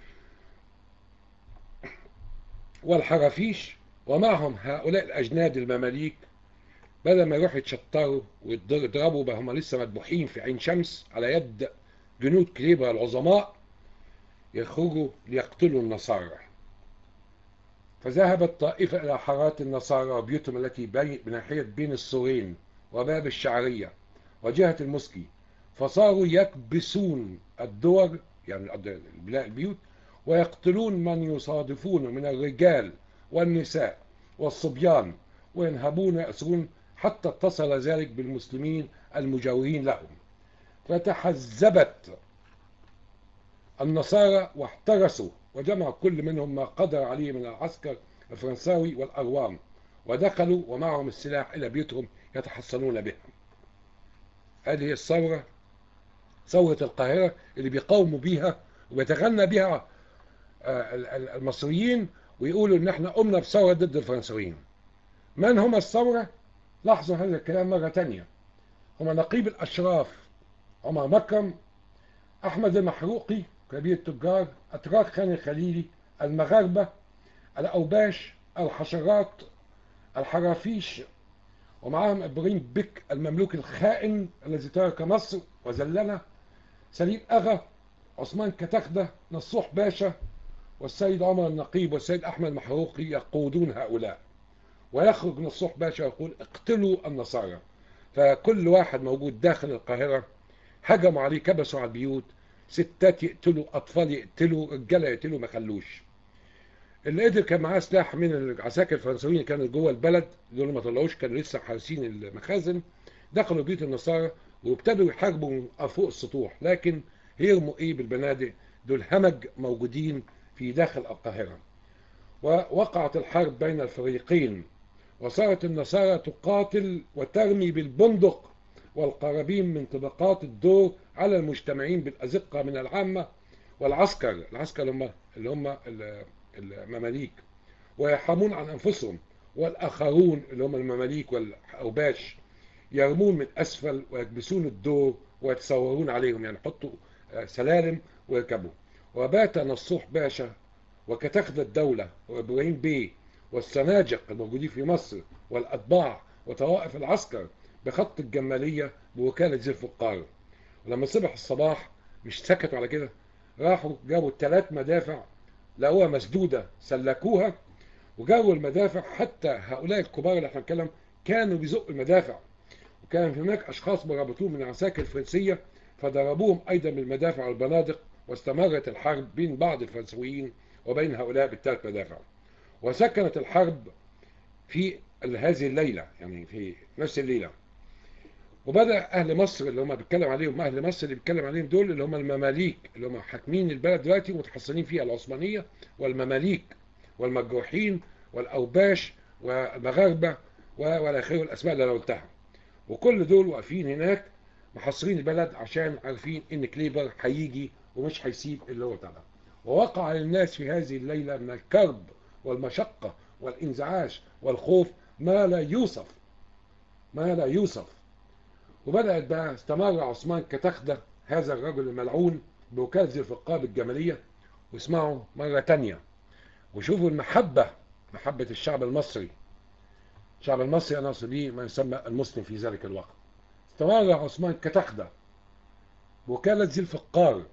والحرافيش ومعهم هؤلاء الاجناد المماليك بدل ما يروحوا يتشطروا ويضربوا هم لسه مذبوحين في عين شمس على يد جنود كليبرا العظماء يخرجوا ليقتلوا النصارى فذهبت طائفة إلى حارات النصارى وبيوتهم التي بناحية بين السورين وباب الشعرية وجهة المسكي فصاروا يكبسون الدور يعني البيوت ويقتلون من يصادفون من الرجال والنساء والصبيان وينهبون يأسرون حتى اتصل ذلك بالمسلمين المجاورين لهم فتحزبت النصارى واحترسوا وجمع كل منهم ما قدر عليه من العسكر الفرنساوي والأروام ودخلوا ومعهم السلاح إلى بيوتهم يتحصنون بها هذه هي الثورة ثورة القاهرة اللي بيقاوموا بيها وبيتغنى بها المصريين ويقولوا ان احنا قمنا بثورة ضد الفرنسويين من هم الثورة لاحظوا هذا الكلام مرة تانية هم نقيب الأشراف عمر مكرم أحمد المحروقي كبير التجار أتراك خان الخليلي المغاربة الأوباش الحشرات الحرافيش ومعهم إبراهيم بك المملوك الخائن الذي ترك مصر وذلنا سليم أغا عثمان كتخدة نصوح باشا والسيد عمر النقيب والسيد أحمد المحروقي يقودون هؤلاء ويخرج نصوح باشا يقول اقتلوا النصارى فكل واحد موجود داخل القاهرة هجموا عليه كبسوا على البيوت ستات يقتلوا أطفال يقتلوا رجالة يقتلوا ما خلوش اللي قدر كان معاه سلاح من العساكر الفرنسويين اللي كانوا جوه البلد دول ما طلعوش كانوا لسه حارسين المخازن دخلوا بيوت النصارى وابتدوا يحاربوا فوق السطوح لكن يرموا ايه بالبنادق دول همج موجودين في داخل القاهرة ووقعت الحرب بين الفريقين وصارت النصارى تقاتل وترمي بالبندق والقرابين من طبقات الدور على المجتمعين بالأزقة من العامة والعسكر العسكر اللي هم اللي هم المماليك ويحرمون عن أنفسهم والآخرون اللي هم المماليك والأوباش يرمون من أسفل ويكبسون الدور ويتصورون عليهم يعني يحطوا سلالم ويركبوا وبات نصوح باشا وكتخذ الدولة وإبراهيم بيه والسناجق الموجودين في مصر والأطباع وطوائف العسكر بخط الجمالية بوكالة ذي الفقار ولما صبح الصباح مش سكتوا على كده راحوا جابوا ثلاث مدافع لقوها مسدودة سلكوها وجابوا المدافع حتى هؤلاء الكبار اللي احنا بنتكلم كانوا بيزقوا المدافع وكان هناك أشخاص مرابطون من العساكر الفرنسية فضربوهم أيضا بالمدافع والبنادق واستمرت الحرب بين بعض الفرنسويين وبين هؤلاء بالثلاث مدافع وسكنت الحرب في هذه الليلة يعني في نفس الليلة وبدأ أهل مصر اللي هم بيتكلم عليهم أهل مصر اللي بيتكلم عليهم دول اللي هم المماليك اللي هم حاكمين البلد دلوقتي ومتحصنين فيها العثمانية والمماليك والمجروحين والأوباش والمغاربة والى اخره الأسماء اللي أنا قلتها وكل دول واقفين هناك محاصرين البلد عشان عارفين إن كليبر هيجي ومش هيسيب اللي هو بتاع ووقع للناس في هذه الليلة من الكرب والمشقة والانزعاج والخوف ما لا يوصف ما لا يوصف وبدأت بقى استمر عثمان كتخدة هذا الرجل الملعون بوكالة ذي الفقاب الجمالية واسمعوا مرة تانية وشوفوا المحبة محبة الشعب المصري الشعب المصري أنا أقصد به ما يسمى المسلم في ذلك الوقت استمر عثمان كتخدة وكالة ذي الفقار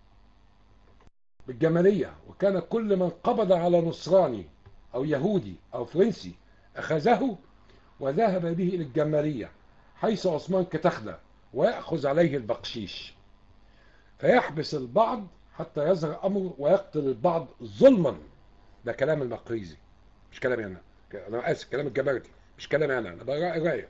بالجمالية وكان كل من قبض على نصراني أو يهودي أو فرنسي أخذه وذهب به إلى الجمالية حيث عثمان كتخدة ويأخذ عليه البقشيش فيحبس البعض حتى يظهر أمره ويقتل البعض ظلما ده كلام المقريزي مش كلامي أنا أنا آسف كلام الجبرتي مش كلامي أنا أنا بقرأ قراية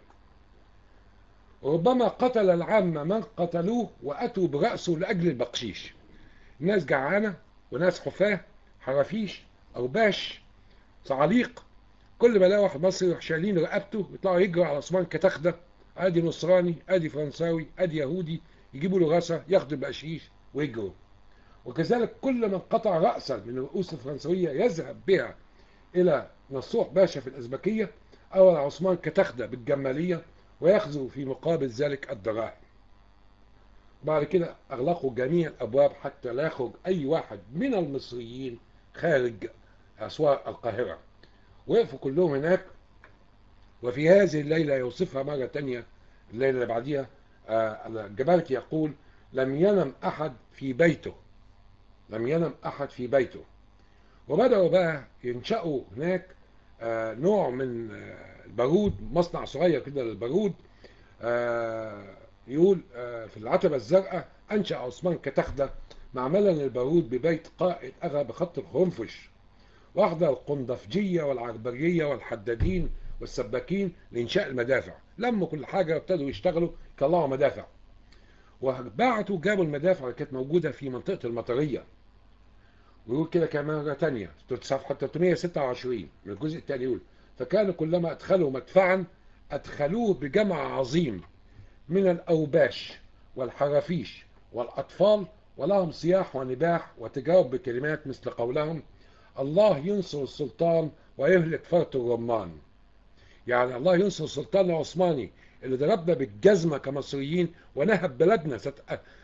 ربما قتل العامة من قتلوه وأتوا برأسه لأجل البقشيش ناس جعانة وناس حفاة حرافيش أوباش صعاليق كل ما لقوا واحد مصري يروح شايلين رقبته يطلعوا يجروا على عثمان كتخدة ادي نصراني ادي فرنساوي ادي يهودي يجيبوا له غسة ياخدوا البقشيش ويجروا وكذلك كل من قطع رأسا من الرؤوس الفرنسوية يذهب بها إلى نصوح باشا في الأزبكية أو عثمان كتخدة بالجمالية ويأخذوا في مقابل ذلك الدراهم بعد كده أغلقوا جميع الأبواب حتى لا يخرج أي واحد من المصريين خارج أسواق القاهرة وقفوا كلهم هناك وفي هذه الليلة يوصفها مرة تانية الليلة اللي بعديها الجبالكي يقول لم ينم أحد في بيته لم ينم أحد في بيته وبدأوا بقى ينشأوا هناك نوع من البارود مصنع صغير كده للبارود يقول في العتبة الزرقاء أنشأ عثمان كتخدة معملا للبارود ببيت قائد أغا بخط الخنفش واحدى القندفجية والعربرية والحدادين والسباكين لإنشاء المدافع لموا كل حاجة وابتدوا يشتغلوا يطلعوا مدافع وبعتوا جابوا المدافع اللي كانت موجودة في منطقة المطرية ويقول كده كمان مرة تانية صفحة 326 من الجزء الثاني يقول فكانوا كلما أدخلوا مدفعا أدخلوه بجمع عظيم من الأوباش والحرافيش والأطفال ولهم صياح ونباح وتجاوب بكلمات مثل قولهم الله ينصر السلطان ويهلك فرط الرمان يعني الله ينصر السلطان العثماني اللي ضربنا بالجزمة كمصريين ونهب بلدنا سنة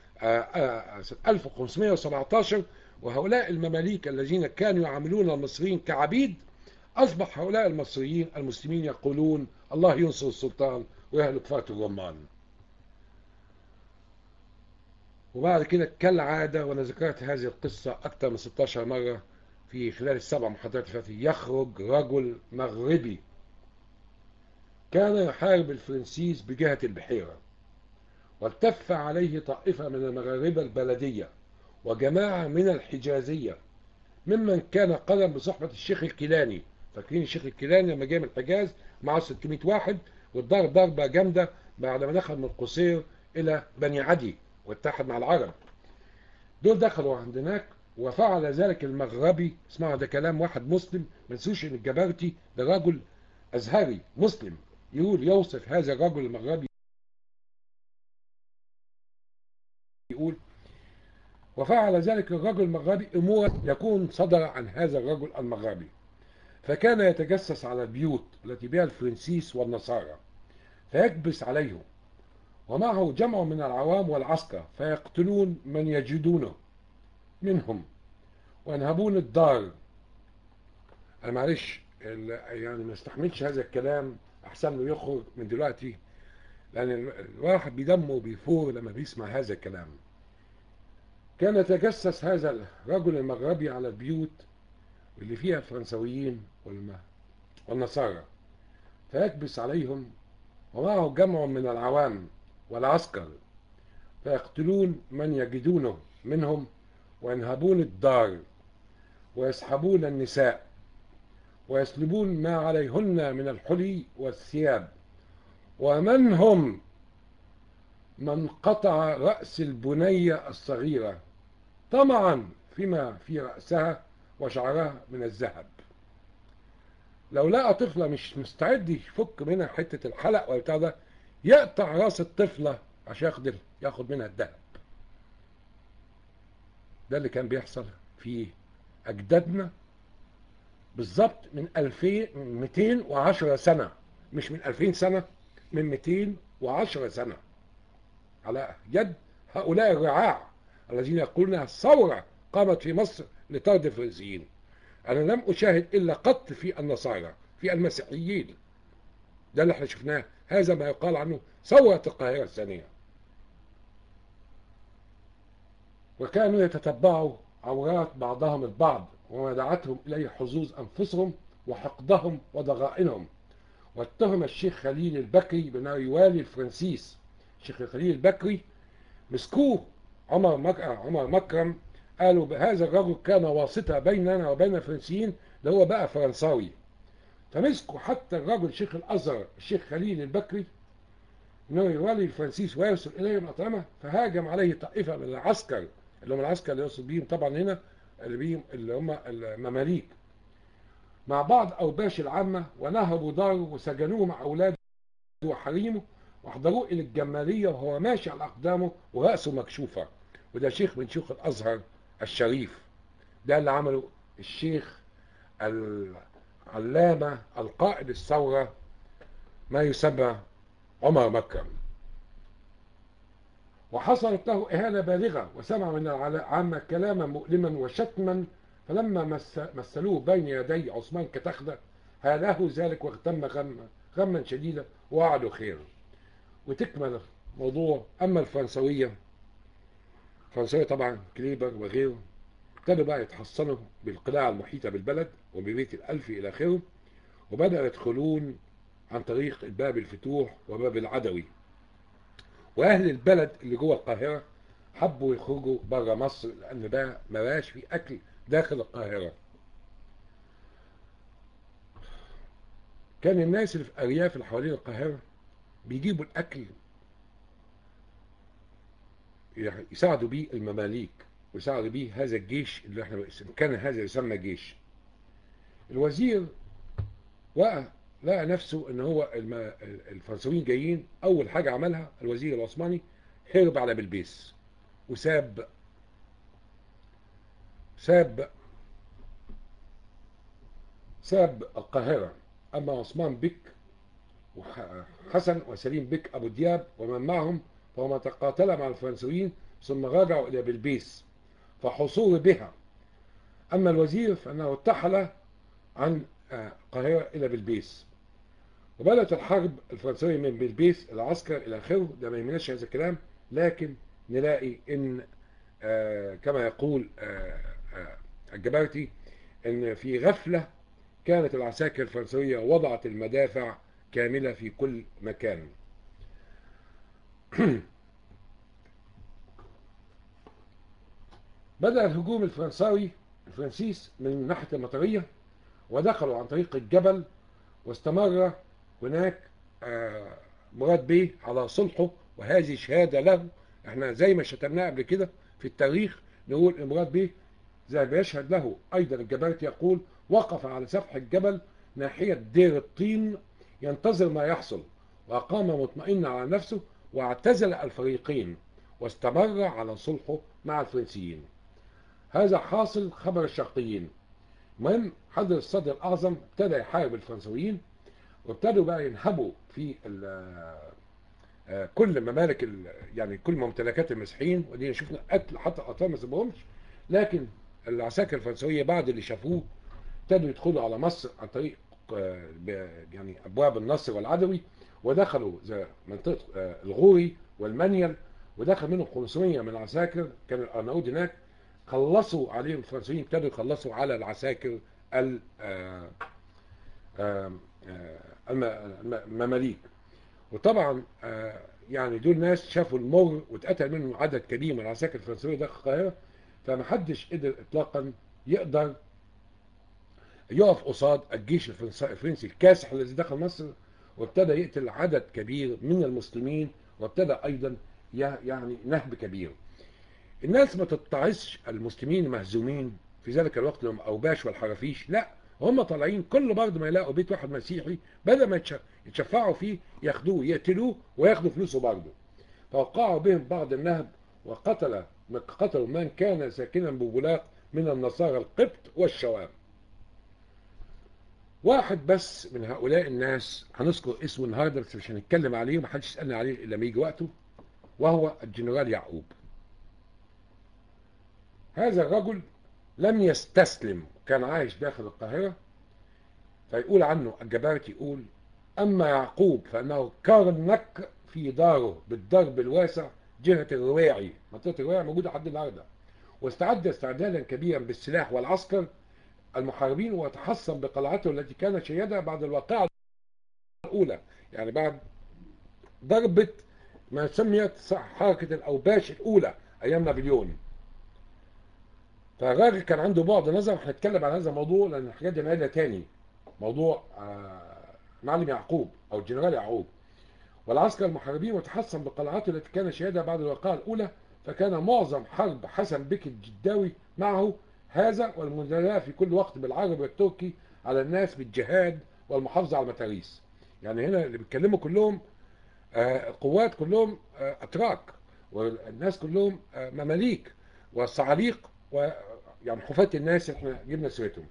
1517 وهؤلاء المماليك الذين كانوا يعاملون المصريين كعبيد أصبح هؤلاء المصريين المسلمين يقولون الله ينصر السلطان ويهلك فرط الرمان وبعد كده كالعادة وأنا ذكرت هذه القصة أكثر من 16 مرة في خلال السبع محاضرات اللي فاتت يخرج رجل مغربي كان يحارب الفرنسيس بجهة البحيرة والتف عليه طائفة من المغاربة البلدية وجماعة من الحجازية ممن كان قدم بصحبة الشيخ الكيلاني فاكرين الشيخ الكيلاني لما جاء من الحجاز معه 600 واحد واتضرب ضربة جامدة بعد ما دخل من القصير إلى بني عدي واتحد مع العرب دول دخلوا عند هناك وفعل ذلك المغربي اسمعوا ده كلام واحد مسلم ما تنسوش ان الجبرتي ده رجل ازهري مسلم يقول يوصف هذا الرجل المغربي يقول وفعل ذلك الرجل المغربي امور يكون صدر عن هذا الرجل المغربي فكان يتجسس على البيوت التي بها الفرنسيس والنصارى فيكبس عليهم ومعه جمع من العوام والعسكر فيقتلون من يجدونه منهم وينهبون الدار انا معلش يعني ما استحملش هذا الكلام احسن له يخرج من دلوقتي لان الواحد بدمه بيفور لما بيسمع هذا الكلام كان يتجسس هذا الرجل المغربي على البيوت اللي فيها الفرنسويين والنصارى فيكبس عليهم ومعه جمع من العوام والعسكر فيقتلون من يجدونه منهم وينهبون الدار ويسحبون النساء ويسلبون ما عليهن من الحلي والثياب ومنهم من قطع رأس البنية الصغيرة طمعا فيما في رأسها وشعرها من الذهب لو لقى طفلة مش مستعد يفك منها حتة الحلق ولا بتاع ده يقطع راس الطفلة عشان ياخد ياخد منها الذهب ده اللي كان بيحصل في أجدادنا بالظبط من 2000 210 سنة مش من 2000 سنة من 210 سنة على يد هؤلاء الرعاع الذين يقولون الثورة قامت في مصر لطرد الفرنسيين أنا لم أشاهد إلا قتل في النصارى في المسيحيين ده اللي احنا شفناه هذا ما يقال عنه ثورة القاهرة الثانية وكانوا يتتبعوا عورات بعضهم البعض وما دعتهم إليه حظوظ أنفسهم وحقدهم وضغائنهم واتهم الشيخ خليل البكري بأنه يوالي الفرنسيس الشيخ خليل البكري مسكوه عمر مك... عمر مكرم قالوا هذا الرجل كان واسطة بيننا وبين الفرنسيين ده هو بقى فرنساوي فمسكوا حتى الرجل شيخ الأزهر الشيخ خليل البكري انه يولي الفرنسيس ويرسل اليهم اطعمه فهاجم عليه طائفه من العسكر اللي هم العسكر اللي يقصد بيهم طبعا هنا اللي بيهم اللي هم المماليك مع بعض اوباش العامه ونهبوا داره وسجنوه مع اولاده وحريمه واحضروه الى الجماليه وهو ماشي على اقدامه وراسه مكشوفه وده شيخ من شيوخ الازهر الشريف ده اللي عمله الشيخ العلامه القائد الثوره ما يسمى عمر مكرم وحصلت له إهانة بالغة وسمع من العامة كلاما مؤلما وشتما فلما مس مثلوه بين يدي عثمان كتخدة هاله ذلك واغتم غما غما شديدا ووعدوا خيرا وتكمل موضوع أما الفرنسوية الفرنسوية طبعا كليبر وغيره ابتدوا بقى يتحصنوا بالقلاع المحيطة بالبلد وببيت الألف إلى آخره وبدأوا يدخلون عن طريق الباب الفتوح وباب العدوي واهل البلد اللي جوه القاهره حبوا يخرجوا بره مصر لان بقى ما بقاش في اكل داخل القاهره كان الناس اللي في ارياف اللي حوالين القاهره بيجيبوا الاكل يساعدوا بيه المماليك ويساعدوا بيه هذا الجيش اللي احنا كان هذا يسمى جيش الوزير وقع لقى نفسه ان هو الم... الفرنسيين جايين اول حاجه عملها الوزير العثماني هرب على بلبيس وساب ساب ساب القاهرة أما عثمان بك وحسن وسليم بك أبو دياب ومن معهم فهما تقاتلا مع الفرنسيين ثم رجعوا إلى بلبيس فحصور بها أما الوزير فأنه ارتحل عن القاهرة إلى بلبيس وبدأت الحرب الفرنسية من بلبيس إلى عسكر إلى آخره ده ما يهمناش هذا الكلام لكن نلاقي إن آه كما يقول آه آه الجبرتي إن في غفلة كانت العساكر الفرنسية وضعت المدافع كاملة في كل مكان بدأ الهجوم الفرنساوي الفرنسيس من ناحية المطرية ودخلوا عن طريق الجبل واستمر هناك مراد بيه على صلحه وهذه شهادة له احنا زي ما شتمناه قبل كده في التاريخ نقول ان مراد بيه زي ما يشهد له ايضا الجبرتي يقول وقف على سفح الجبل ناحية دير الطين ينتظر ما يحصل وأقام مطمئنا على نفسه واعتزل الفريقين واستمر على صلحه مع الفرنسيين هذا حاصل خبر الشرقيين المهم حضر الصدر الأعظم ابتدى يحارب الفرنسيين وابتدوا بقى ينهبوا في كل ممالك يعني كل ممتلكات المسيحيين ودي شفنا قتل حتى الأطفال ما سيبهمش لكن العساكر الفرنسوية بعد اللي شافوه ابتدوا يدخلوا على مصر عن طريق يعني ابواب النصر والعدوي ودخلوا زي منطقه الغوري والمنيل ودخل منهم 500 من العساكر كان الارناؤوط هناك خلصوا عليهم الفرنسيين ابتدوا يخلصوا على العساكر المماليك وطبعا يعني دول ناس شافوا المر واتقتل منهم عدد كبير من العساكر الفرنسيين داخل القاهره فمحدش قدر اطلاقا يقدر يقف قصاد الجيش الفرنسي الكاسح الذي دخل مصر وابتدى يقتل عدد كبير من المسلمين وابتدى ايضا يعني نهب كبير الناس ما تتعظش المسلمين مهزومين في ذلك الوقت لهم اوباش والحرافيش لا هم طالعين كل برضه ما يلاقوا بيت واحد مسيحي بدل ما يتشفعوا فيه ياخدوه يقتلوه وياخدوا فلوسه برضه فوقعوا بهم بعض النهب وقتل قتلوا من كان ساكنا ببولاق من النصارى القبط والشوام واحد بس من هؤلاء الناس هنذكر اسمه النهارده بس مش هنتكلم عليه ومحدش يسالني عليه الا لما يجي وقته وهو الجنرال يعقوب هذا الرجل لم يستسلم كان عايش داخل القاهرة فيقول عنه الجبارتي يقول أما يعقوب فأنه كرنك في داره بالضرب الواسع جهة الرواعي منطقة الرواعي موجودة لحد النهارده واستعد استعدادا كبيرا بالسلاح والعسكر المحاربين وتحصن بقلعته التي كان شيدها بعد الواقعة الأولى يعني بعد ضربة ما سميت حركة الأوباش الأولى أيام نابليون فالراجل كان عنده بعد نظر هنتكلم عن هذا الموضوع لأن الحاجات دي نقلها تاني موضوع معلم يعقوب أو الجنرال يعقوب والعسكر المحاربين وتحصن بقلعته التي كان شهادها بعد الواقعة الأولى فكان معظم حرب حسن بك الجداوي معه هذا والمنزلاء في كل وقت بالعربي والتركي على الناس بالجهاد والمحافظة على المتاريس يعني هنا اللي بيتكلموا كلهم آه قوات كلهم آه أتراك والناس كلهم آه مماليك والصعاليق ويعني حفاة الناس احنا جبنا سيرتهم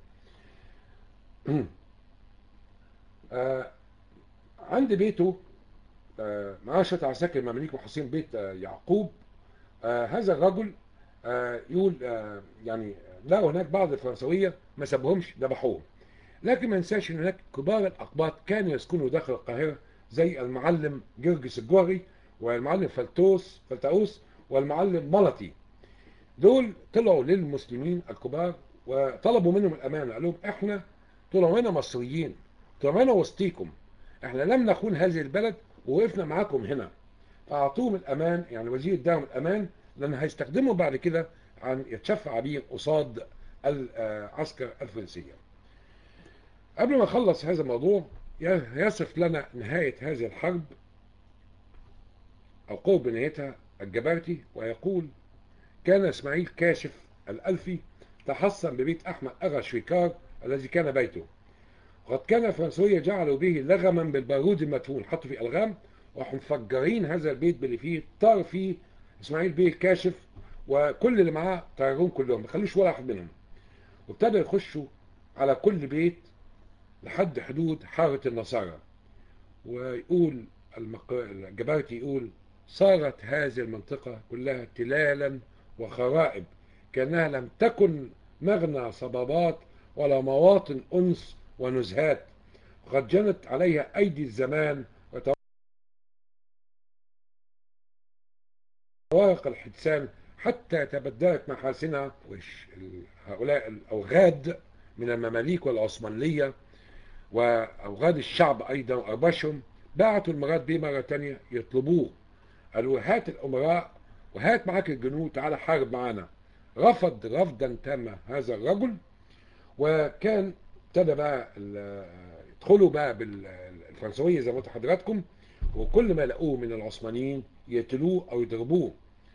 عند بيته معاه شوية عساكر مماليك محاصرين بيت يعقوب هذا الرجل يقول يعني لقوا هناك بعض الفرنسوية ما سابوهمش ذبحوهم لكن ما ننساش ان هناك كبار الاقباط كانوا يسكنوا داخل القاهرة زي المعلم جرجس الجوهري والمعلم فلتوس فلتاوس والمعلم ملطي دول طلعوا للمسلمين الكبار وطلبوا منهم الامانه قال لهم احنا طول عمرنا مصريين طول عمرنا وسطيكم احنا لم نخون هذه البلد ووقفنا معاكم هنا فاعطوهم الامان يعني وزير اداهم الامان لان هيستخدموا بعد كده عن يتشفع بيه قصاد العسكر الفرنسيه قبل ما اخلص هذا الموضوع يصف لنا نهاية هذه الحرب أو قرب نهايتها الجبرتي ويقول كان إسماعيل كاشف الألفي تحصن ببيت أحمد أغا شويكار الذي كان بيته وقد كان الفرنسوية جعلوا به لغما بالبارود المدفون حطوا فيه ألغام وراحوا مفجرين هذا البيت باللي فيه طار فيه إسماعيل بيه الكاشف وكل اللي معاه طيرون كلهم ما خلوش ولا واحد منهم وابتدوا يخشوا على كل بيت لحد حدود حارة النصارى ويقول المق... الجبارتي يقول صارت هذه المنطقة كلها تلالا وخرائب كأنها لم تكن مغنى صبابات ولا مواطن أنس ونزهات وقد جنت عليها أيدي الزمان وتوارق الحدسان حتى تبدلت محاسنها هؤلاء الأوغاد من المماليك والعثمانية وأوغاد الشعب أيضا وأرباشهم بعتوا المراد بيه مرة تانية يطلبوه قالوا هات الأمراء وهات معاك الجنود تعالى حارب معانا رفض رفضا تاما هذا الرجل وكان ابتدى بقى يدخلوا بقى بالفرنسوية زي ما قلت حضراتكم وكل ما لقوه من العثمانيين يقتلوه أو يضربوه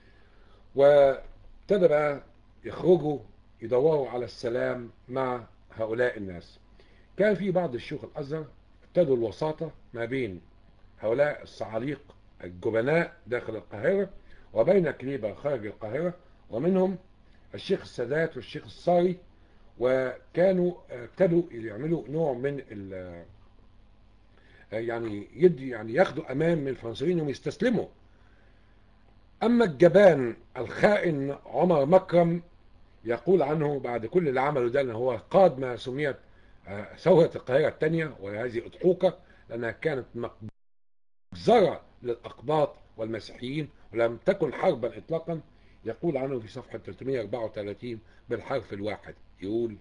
وابتدى بقى يخرجوا يدوروا على السلام مع هؤلاء الناس كان في بعض الشيوخ الأزهر ابتدوا الوساطة ما بين هؤلاء الصعاليق الجبناء داخل القاهرة وبين كليبة خارج القاهرة ومنهم الشيخ السادات والشيخ الصاري وكانوا ابتدوا يعملوا نوع من ال يعني يدي يعني ياخدوا امان من الفرنسيين انهم يستسلموا اما الجبان الخائن عمر مكرم يقول عنه بعد كل اللي عمله ده ان هو قاد ما سميت ثورة القاهرة الثانية وهذه اضحوكة لانها كانت مجزرة للاقباط والمسيحيين ولم تكن حربا اطلاقا يقول عنه في صفحة 334 بالحرف الواحد يقول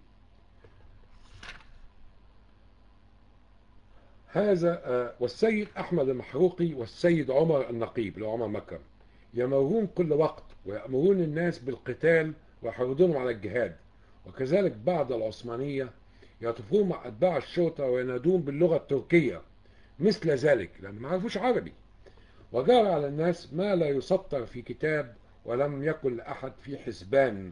هذا والسيد أحمد المحروقي والسيد عمر النقيب اللي هو عمر مكرم يمرون كل وقت ويأمرون الناس بالقتال ويحرضونهم على الجهاد وكذلك بعض العثمانية يطوفون مع أتباع الشرطة وينادون باللغة التركية مثل ذلك لأن ما عرفوش عربي وجرى على الناس ما لا يسطر في كتاب ولم يكن لأحد في حسبان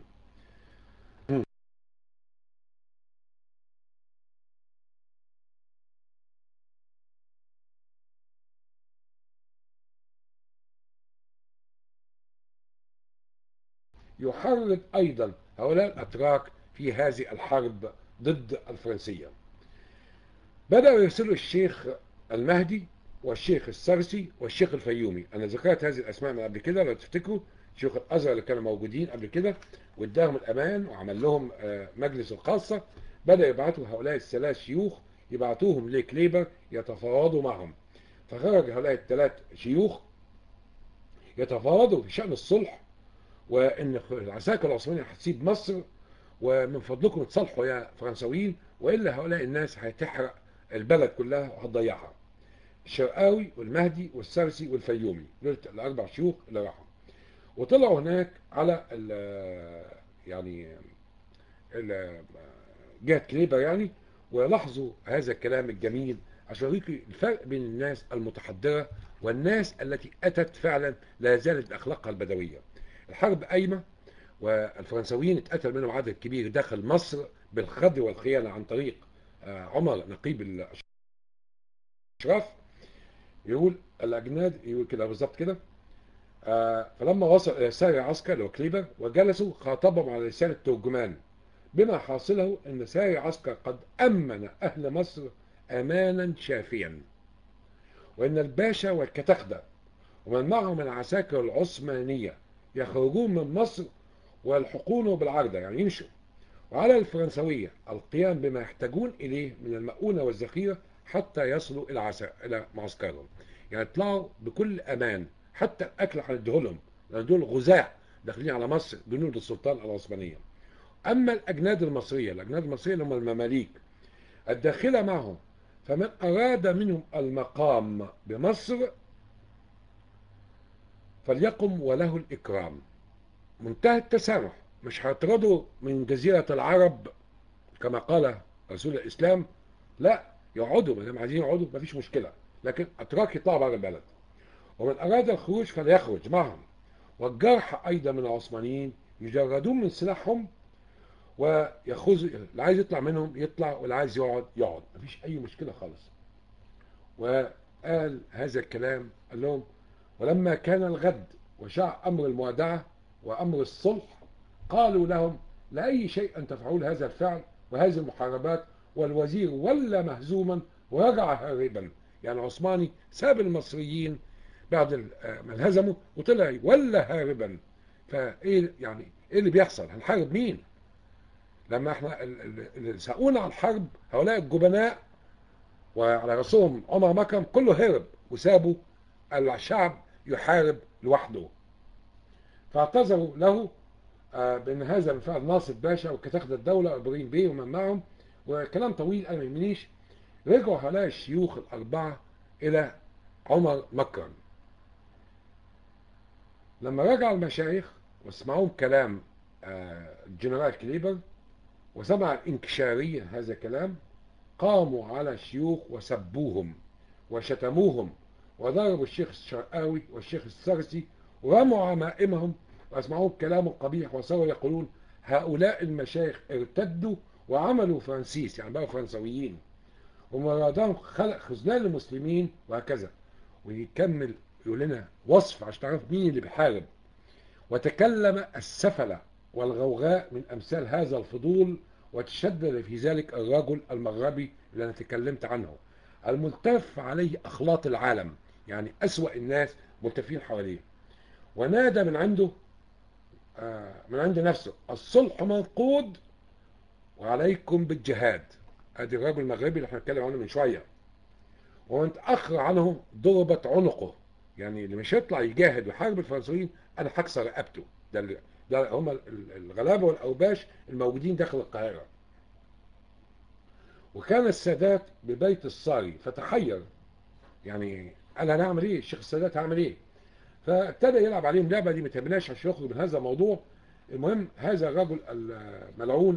يحرض أيضا هؤلاء الأتراك في هذه الحرب ضد الفرنسية بدأوا يرسلوا الشيخ المهدي والشيخ السرسي والشيخ الفيومي أنا ذكرت هذه الأسماء من قبل كده لو تفتكروا شيوخ الأزهر اللي كانوا موجودين قبل كده واداهم الأمان وعمل لهم مجلس الخاصة بدأ يبعثوا هؤلاء الثلاث شيوخ يبعثوهم لكليبر يتفاوضوا معهم فخرج هؤلاء الثلاث شيوخ يتفاوضوا في شأن الصلح وان العساكر العثمانيه هتسيب مصر ومن فضلكم تصالحوا يا فرنساويين والا هؤلاء الناس هتحرق البلد كلها وهتضيعها. الشرقاوي والمهدي والسرسي والفيومي دول الاربع شيوخ اللي راحوا. وطلعوا هناك على ال يعني ال جهه كليبر يعني ولاحظوا هذا الكلام الجميل عشان يوريكي الفرق بين الناس المتحضره والناس التي اتت فعلا لا زالت باخلاقها البدويه. الحرب قايمة والفرنساويين اتقتل منهم عدد كبير داخل مصر بالخدر والخيانة عن طريق عمر نقيب الأشراف يقول الأجناد يقول كده بالظبط كده فلما وصل إلى ساري عسكر اللي هو كليبر وجلسوا خاطبهم على لسان الترجمان بما حاصله أن ساري عسكر قد أمن أهل مصر أمانا شافيا وأن الباشا والكتخدة ومن معهم من العساكر العثمانية يخرجون من مصر ويلحقونه بالعردة يعني يمشوا وعلى الفرنسوية القيام بما يحتاجون إليه من المؤونة والذخيرة حتى يصلوا إلى عسا... إلى معسكرهم يعني يطلعوا بكل أمان حتى الأكل هنديهولهم لأن دول غزاة داخلين على مصر جنود السلطان العثمانية أما الأجناد المصرية الأجناد المصرية اللي هم المماليك الداخلة معهم فمن أراد منهم المقام بمصر فليقم وله الإكرام منتهى التسامح مش هيطردوا من جزيرة العرب كما قال رسول الإسلام لا يقعدوا ما دام عايزين يقعدوا مفيش مشكله لكن اتراك يطلعوا بره البلد ومن اراد الخروج فليخرج معهم والجرح ايضا من العثمانيين يجردون من سلاحهم وياخذوا اللي عايز يطلع منهم يطلع واللي عايز يقعد يقعد مفيش اي مشكله خالص وقال هذا الكلام قال لهم ولما كان الغد وشاع امر الموادعه وامر الصلح قالوا لهم لاي شيء ان تفعلوا هذا الفعل وهذه المحاربات والوزير ولا مهزوما ورجع هاربا يعني عثماني ساب المصريين بعد ما انهزموا وطلع ولا هاربا فايه يعني ايه اللي بيحصل هنحارب مين لما احنا اللي ساقونا على الحرب هؤلاء الجبناء وعلى راسهم عمر مكرم كله هرب وسابوا الشعب يحارب لوحده فاعتذروا له بان هذا بالفعل ناصر باشا وكتاخد الدوله ابراهيم بيه ومن معهم وكلام طويل انا ما يهمنيش رجعوا هؤلاء الشيوخ الاربعه الى عمر مكرم لما رجع المشايخ وسمعوهم كلام الجنرال كليبر وسمع انكشاريا هذا الكلام قاموا على الشيوخ وسبوهم وشتموهم وضربوا الشيخ الشرقاوي والشيخ السرسي ورموا عمائمهم واسمعوهم كلام قبيح وصاروا يقولون هؤلاء المشايخ ارتدوا وعملوا فرنسيس يعني بقوا فرنسويين ومرادهم خلق خذلان للمسلمين وهكذا ويكمل يقول لنا وصف عشان تعرف مين اللي بيحارب وتكلم السفلة والغوغاء من أمثال هذا الفضول وتشدد في ذلك الرجل المغربي اللي أنا تكلمت عنه الملتف عليه أخلاط العالم يعني أسوأ الناس ملتفين حواليه ونادى من عنده آه من عند نفسه الصلح منقود وعليكم بالجهاد ادي الرجل المغربي اللي احنا بنتكلم عنه من شويه ومن تاخر عنه ضربت عنقه يعني اللي مش هيطلع يجاهد ويحارب الفرنسيين انا هكسر رقبته ده ده هم الغلابه والاوباش الموجودين داخل القاهره وكان السادات ببيت الصاري فتحير يعني قال انا هعمل ايه الشيخ السادات هعمل ايه فابتدى يلعب عليهم لعبه دي ما تهمناش عشان يخرج من هذا الموضوع المهم هذا الرجل الملعون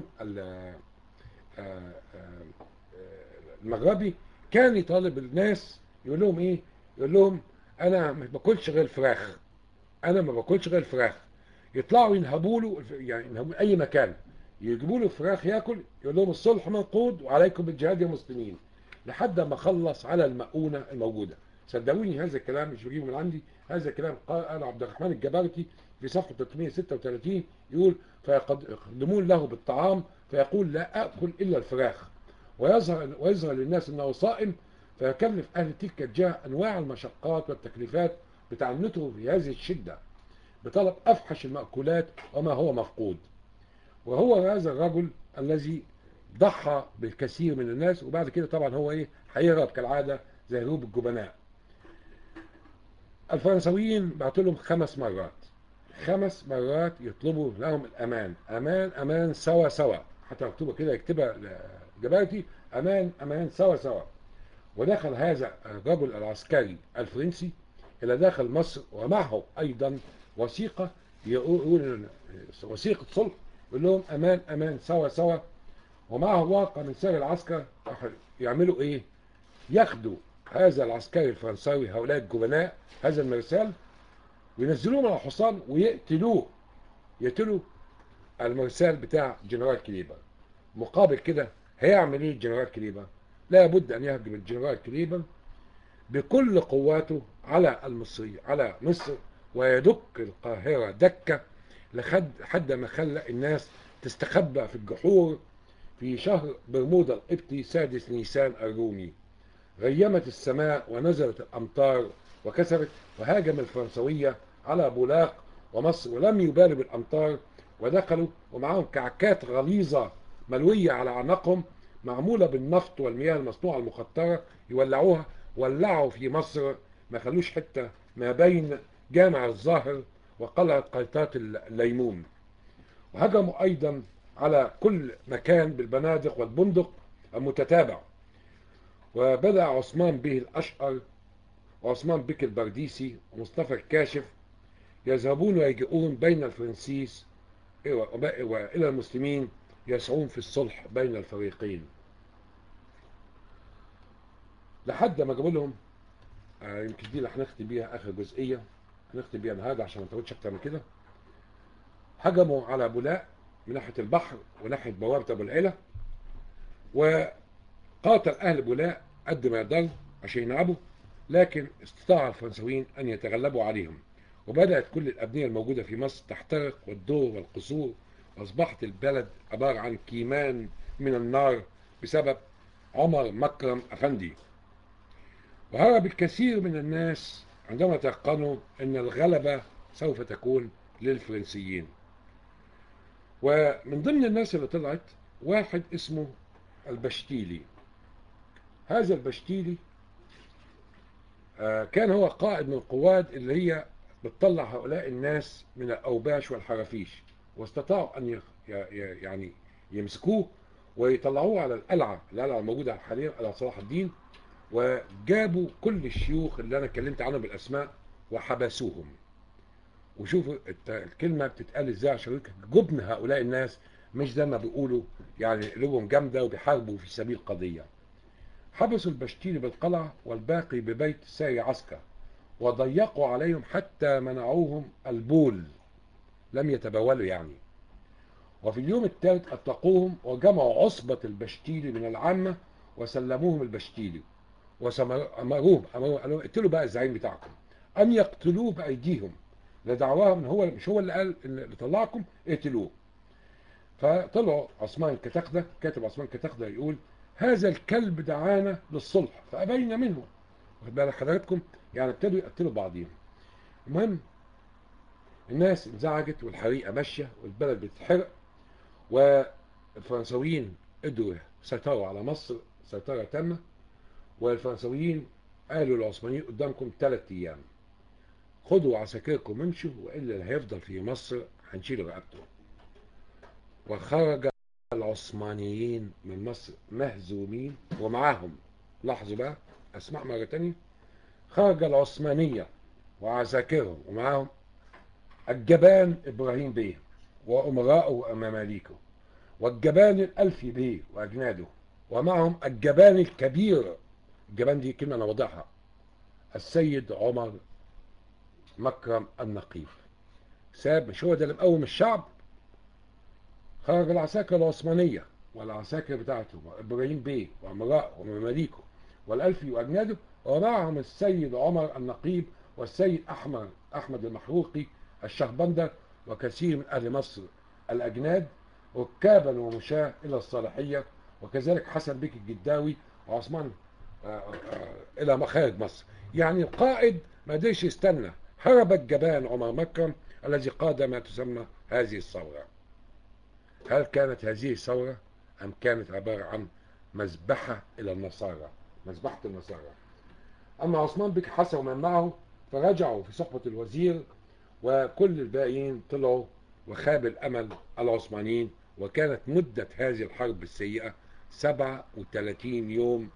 المغربي كان يطالب الناس يقول لهم ايه يقول لهم انا ما باكلش غير فراخ انا ما باكلش غير فراخ يطلعوا ينهبوا له يعني ينهبوا اي مكان يجيبوا له فراخ ياكل يقول لهم الصلح منقود وعليكم بالجهاد يا مسلمين لحد ما خلص على المؤونه الموجوده صدقوني هذا الكلام مش بجيبه من عندي هذا الكلام قال عبد الرحمن الجبرتي في صفحه 336 يقول فيقدمون له بالطعام فيقول لا اكل الا الفراخ ويظهر ويظهر للناس انه صائم فيكلف اهل تلك الجهه انواع المشقات والتكليفات بتعنته في هذه الشده بطلب افحش المأكولات وما هو مفقود وهو هذا الرجل الذي ضحى بالكثير من الناس وبعد كده طبعا هو ايه هيهرب كالعاده زي هروب الجبناء الفرنسويين بعتوا لهم خمس مرات خمس مرات يطلبوا لهم الامان امان امان سوا سوا حتى مكتوبه كده يكتبها جبارتي امان امان سوا سوا ودخل هذا الرجل العسكري الفرنسي الى داخل مصر ومعه ايضا وثيقه يقول وثيقه صلح يقول لهم امان امان سوا سوا ومعه واقع من سير العسكر يعملوا ايه ياخدوا هذا العسكري الفرنساوي هؤلاء الجبناء هذا المرسال وينزلوه من الحصان ويقتلوه يقتلوا المرسال بتاع جنرال كليبر مقابل كده هيعمل ايه الجنرال كليبر لابد ان يهجم الجنرال كليبر بكل قواته على المصري على مصر ويدك القاهرة دكة لحد حد ما خلى الناس تستخبى في الجحور في شهر برمودا القبطي سادس نيسان الرومي غيمت السماء ونزلت الأمطار وكسرت وهاجم الفرنسوية على بولاق ومصر ولم يبالوا بالأمطار ودخلوا ومعهم كعكات غليظة ملوية على أعناقهم معمولة بالنفط والمياه المصنوعة المخطرة يولعوها ولعوا في مصر ما خلوش حتة ما بين جامع الظاهر وقلعة قيطات الليمون وهجموا أيضا على كل مكان بالبنادق والبندق المتتابع وبدأ عثمان به الأشقر وعثمان بك البرديسي ومصطفى الكاشف يذهبون ويجيئون بين الفرنسيس وإلى المسلمين يسعون في الصلح بين الفريقين لحد ما جابوا لهم آه، يمكن دي اللي هنختم بيها اخر جزئيه هنختم بيها النهارده عشان ما نطولش اكتر من كده هجموا على بولاق من ناحيه البحر وناحيه بوابه ابو العلا وقاتل اهل بولاق قد ما يقدروا عشان ينعبوا لكن استطاع الفرنساويين ان يتغلبوا عليهم وبدات كل الابنيه الموجوده في مصر تحترق والدور والقصور واصبحت البلد عباره عن كيمان من النار بسبب عمر مكرم افندي وهرب الكثير من الناس عندما تيقنوا ان الغلبه سوف تكون للفرنسيين ومن ضمن الناس اللي طلعت واحد اسمه البشتيلي هذا البشتيلي آه، كان هو قائد من القواد اللي هي بتطلع هؤلاء الناس من الأوباش والحرافيش واستطاعوا أن يخ- ي- ي- يعني يمسكوه ويطلعوه على القلعة القلعة الموجودة حاليا قلعة صلاح الدين وجابوا كل الشيوخ اللي أنا اتكلمت عنهم بالأسماء وحبسوهم وشوفوا الت- الكلمة بتتقال ازاي عشان يوريك جبن هؤلاء الناس مش زي ما بيقولوا يعني قلوبهم جامدة وبيحاربوا في سبيل قضية حبسوا البشتيلي بالقلعة والباقي ببيت ساري عسكر وضيقوا عليهم حتى منعوهم البول لم يتبولوا يعني وفي اليوم الثالث أطلقوهم وجمعوا عصبة البشتيلي من العامة وسلموهم البشتيلي وأمروهم أمروهم قالوا اقتلوا بقى الزعيم بتاعكم أن يقتلوه بأيديهم لدعواهم ان هو مش هو اللي قال اللي طلعكم اقتلوه فطلعوا عثمان كتخدة كاتب عثمان كتخدة يقول هذا الكلب دعانا للصلح فأبينا منه واخد بالك حضراتكم يعني ابتدوا يقتلوا بعضهم المهم الناس انزعجت والحريقة ماشية والبلد بتتحرق والفرنساويين قدروا سيطروا على مصر سيطرة تامة والفرنساويين قالوا للعثمانيين قدامكم ثلاث أيام خدوا عساكركم وامشوا والا اللي هيفضل في مصر هنشيل رقبته وخرج العثمانيين من مصر مهزومين ومعاهم لاحظوا بقى اسمع مره تانية خرج العثمانيه وعساكرهم ومعاهم الجبان ابراهيم بيه وامراءه ومماليكه والجبان الالفي بيه واجناده ومعهم الجبان الكبير الجبان دي كلمه انا واضحها السيد عمر مكرم النقيب ساب مش هو ده اللي مقوم الشعب خرج العساكر العثمانية والعساكر بتاعته وإبراهيم بيه وأمراء ومماليكه والألفي وأجناده ومعهم السيد عمر النقيب والسيد أحمد أحمد المحروقي الشهبندر وكثير من أهل مصر الأجناد ركابا ومشاة إلى الصالحية وكذلك حسن بك الجداوي وعثمان آه، آه، إلى مخارج مصر يعني القائد ما قدرش يستنى هرب الجبان عمر مكرم الذي قاد ما تسمى هذه الثورة هل كانت هذه الثورة أم كانت عبارة عن مذبحة إلى النصارى مذبحة النصارى أما عثمان بك حسن ومن معه فرجعوا في صحبة الوزير وكل الباقيين طلعوا وخاب الأمل العثمانيين وكانت مدة هذه الحرب السيئة 37 يوم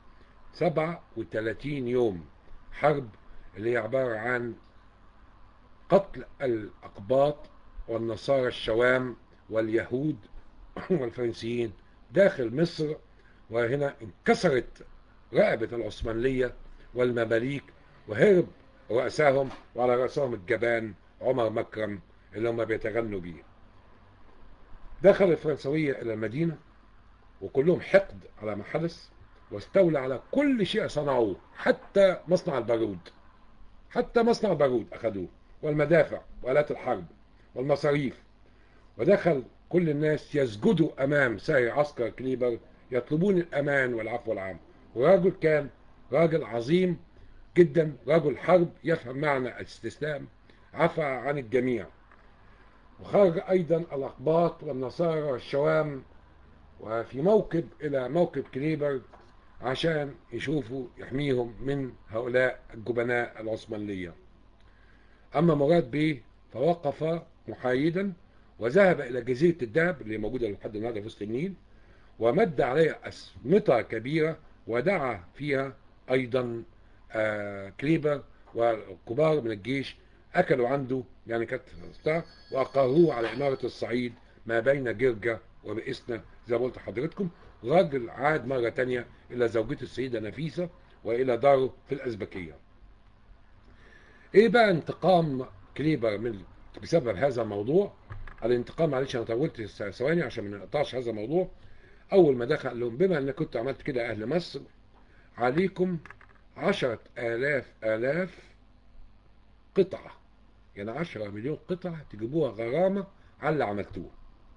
37 يوم حرب اللي هي عبارة عن قتل الأقباط والنصارى الشوام واليهود والفرنسيين داخل مصر وهنا انكسرت رقبة العثمانية والمماليك وهرب رؤساهم وعلى رأسهم الجبان عمر مكرم اللي هم بيتغنوا بيه دخل الفرنسوية إلى المدينة وكلهم حقد على ما حدث واستولى على كل شيء صنعوه حتى مصنع البارود حتى مصنع البارود أخذوه والمدافع وآلات الحرب والمصاريف ودخل كل الناس يسجدوا أمام ساري عسكر كليبر يطلبون الأمان والعفو العام وراجل كان راجل عظيم جدا رجل حرب يفهم معنى الاستسلام عفى عن الجميع وخرج أيضا الأقباط والنصارى والشوام وفي موكب إلى موكب كليبر عشان يشوفوا يحميهم من هؤلاء الجبناء العثمانية أما مراد بيه فوقف محايدا وذهب إلى جزيرة الدهب اللي موجودة لحد النهارده في وسط النيل ومد عليها أسمطة كبيرة ودعا فيها أيضا آه كليبر وكبار من الجيش أكلوا عنده يعني كانت بتاع وأقروه على إمارة الصعيد ما بين جرجة وبئسنا زي ما قلت لحضرتكم راجل عاد مرة تانية إلى زوجته السيدة نفيسة وإلى داره في الأزبكية إيه بقى انتقام كليبر من بسبب هذا الموضوع الانتقام معلش أنا طولت ثواني عشان ما نقطعش هذا الموضوع أول ما دخل قال لهم بما أن كنت عملت كده أهل مصر عليكم عشرة آلاف آلاف قطعة يعني عشرة مليون قطعة تجيبوها غرامة على اللي عملتوه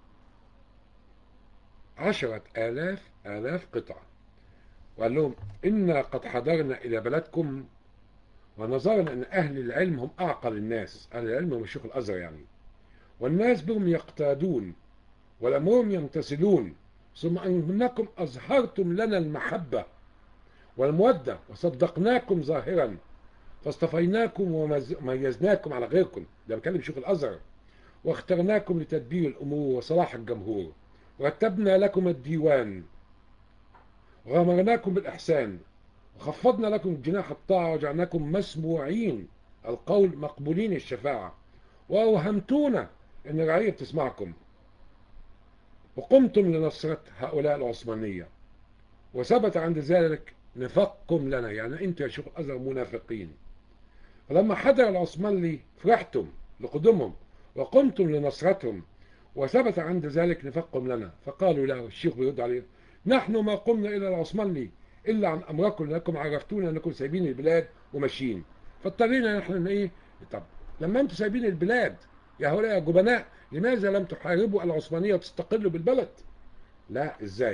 عشرة آلاف آلاف قطعة وقال لهم إنا قد حضرنا إلى بلدكم ونظرنا أن أهل العلم هم أعقل الناس أهل العلم هم الشيوخ الأزهر يعني والناس بهم يقتادون والأمرهم يمتثلون ثم أنكم أظهرتم لنا المحبة والمودة وصدقناكم ظاهرا فاصطفيناكم وميزناكم على غيركم ده بكلم شيوخ الأزهر واخترناكم لتدبير الأمور وصلاح الجمهور ورتبنا لكم الديوان وغمرناكم بالإحسان وخفضنا لكم جناح الطاعة وجعلناكم مسموعين القول مقبولين الشفاعة وأوهمتونا أن الرعية بتسمعكم وقمتم لنصرة هؤلاء العثمانية وثبت عند ذلك نفاقكم لنا يعني انتوا يا شيخ الازهر منافقين فلما حضر العثماني فرحتم لقدومهم وقمتم لنصرتهم وثبت عند ذلك نفاقكم لنا فقالوا له الشيخ بيرد عليه نحن ما قمنا الى العثماني الا عن امركم لانكم عرفتونا انكم سايبين البلاد وماشيين فاضطرينا نحن ايه طب لما انتم سايبين البلاد يا هؤلاء الجبناء لماذا لم تحاربوا العثمانيه وتستقلوا بالبلد لا ازاي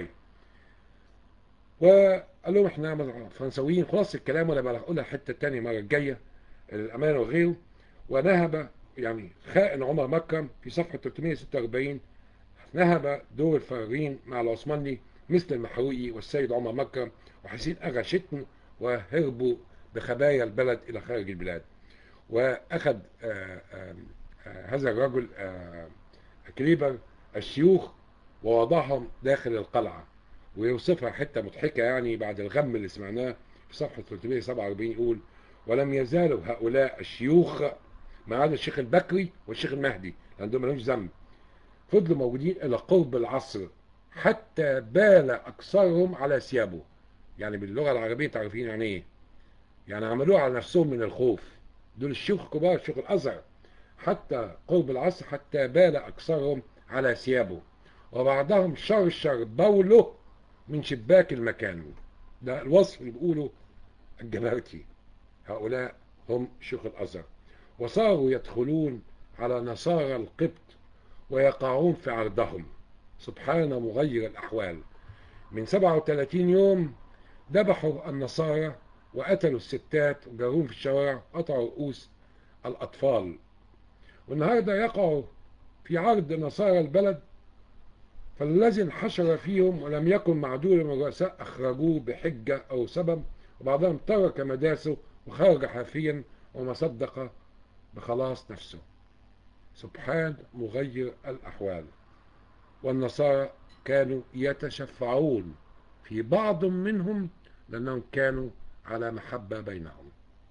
وقال لهم احنا فرنساويين خلاص الكلام ولا بقى اقولها الحته الثانيه المره الجايه الامانه وغيره ونهب يعني خائن عمر مكرم في صفحه 346 نهب دور الفارين مع العثماني مثل المحروقي والسيد عمر مكرم وحسين اغا شتم وهربوا بخبايا البلد الى خارج البلاد واخذ آآ آآ هذا الرجل كليبر الشيوخ ووضعهم داخل القلعه ويوصفها حتة مضحكة يعني بعد الغم اللي سمعناه في صفحة 347 يقول ولم يزالوا هؤلاء الشيوخ ما عدا الشيخ البكري والشيخ المهدي عندهم ملوش ذنب فضلوا موجودين إلى قرب العصر حتى بال أكثرهم على ثيابه يعني باللغة العربية تعرفين يعني إيه يعني عملوها على نفسهم من الخوف دول الشيوخ كبار الشيوخ الأزهر حتى قرب العصر حتى بال أكثرهم على ثيابه وبعضهم شرشر بوله من شباك المكان ده الوصف اللي بيقوله الجبرتي هؤلاء هم شيوخ الأزهر وصاروا يدخلون على نصارى القبط ويقعون في عرضهم سبحان مغير الأحوال من 37 يوم ذبحوا النصارى وقتلوا الستات وجاروهم في الشوارع قطعوا رؤوس الأطفال والنهاردة يقعوا في عرض نصارى البلد فالذي انحشر فيهم ولم يكن معدولا من الرؤساء أخرجوه بحجة أو سبب وبعضهم ترك مداسه وخرج حافيا وما صدق بخلاص نفسه سبحان مغير الأحوال والنصارى كانوا يتشفعون في بعض منهم لأنهم كانوا على محبة بينهم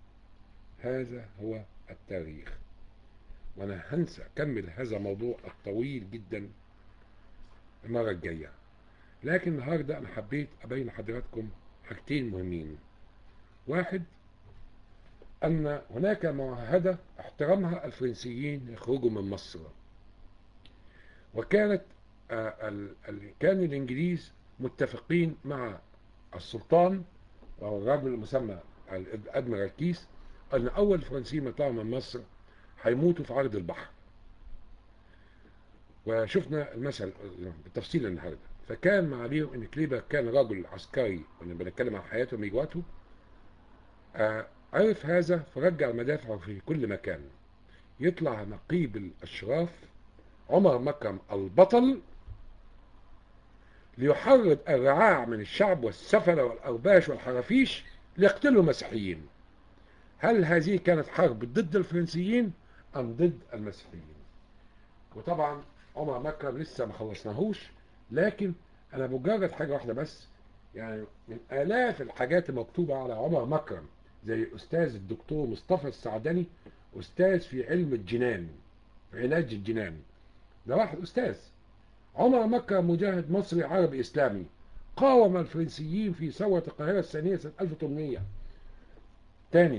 هذا هو التاريخ وأنا هنسى أكمل هذا الموضوع الطويل جدا المرة الجاية لكن النهاردة أنا حبيت أبين لحضراتكم حاجتين مهمين واحد أن هناك معاهدة احترمها الفرنسيين يخرجوا من مصر وكانت كان الإنجليز متفقين مع السلطان وهو الرجل المسمى الأدميرال كيس أن أول فرنسيين يطلعوا من مصر هيموتوا في عرض البحر وشفنا المثل بالتفصيل النهارده فكان معاليهم ان كليبر كان رجل عسكري وانا بنتكلم عن حياته وميجواته آه عرف هذا فرجع مدافعه في كل مكان يطلع نقيب الاشراف عمر مكرم البطل ليحرض الرعاع من الشعب والسفلة والأوباش والحرافيش ليقتلوا المسيحيين هل هذه كانت حرب ضد الفرنسيين أم ضد المسيحيين وطبعا عمر مكرم لسه ما خلصناهوش لكن انا مجرد حاجه واحده بس يعني من الاف الحاجات المكتوبه على عمر مكرم زي استاذ الدكتور مصطفى السعدني استاذ في علم الجنان في علاج الجنان ده واحد استاذ عمر مكرم مجاهد مصري عربي اسلامي قاوم الفرنسيين في ثورة القاهرة الثانية سنة 1800 تاني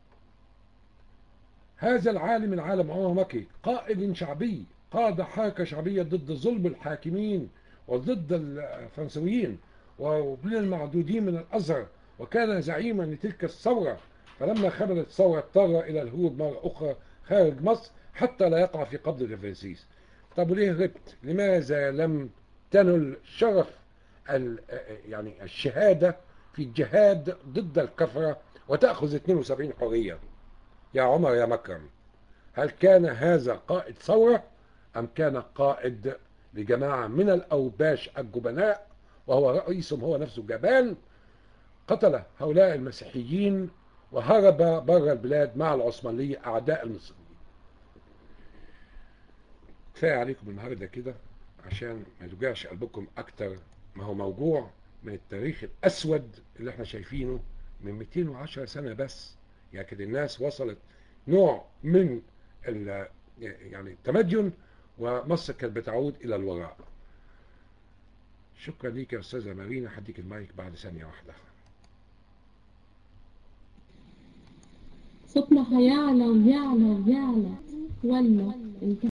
هذا العالم العالم عمر مكي قائد شعبي قاد حركة شعبية ضد ظلم الحاكمين وضد الفرنسويين ومن المعدودين من الأزهر وكان زعيما لتلك الثورة فلما خبرت الثورة اضطر إلى الهروب مرة أخرى خارج مصر حتى لا يقع في قبض الفرنسيس طب وليه هربت؟ لماذا لم تنل شرف يعني الشهادة في الجهاد ضد الكفرة وتأخذ 72 حرية يا عمر يا مكرم هل كان هذا قائد ثورة أم كان قائد لجماعة من الأوباش الجبناء وهو رئيسهم هو نفسه جبان قتل هؤلاء المسيحيين وهرب بر البلاد مع العثمانية أعداء المصريين كفاية عليكم النهاردة كده عشان ما يوجعش قلبكم أكتر ما هو موجوع من التاريخ الأسود اللي احنا شايفينه من 210 سنة بس يعني كده الناس وصلت نوع من يعني التمدن ومصر كانت بتعود إلى الوراء شكرا ليك يا أستاذة مارينا هديك المايك بعد ثانية واحدة صوتنا هيعلى ويعلى ويعلى ولا انت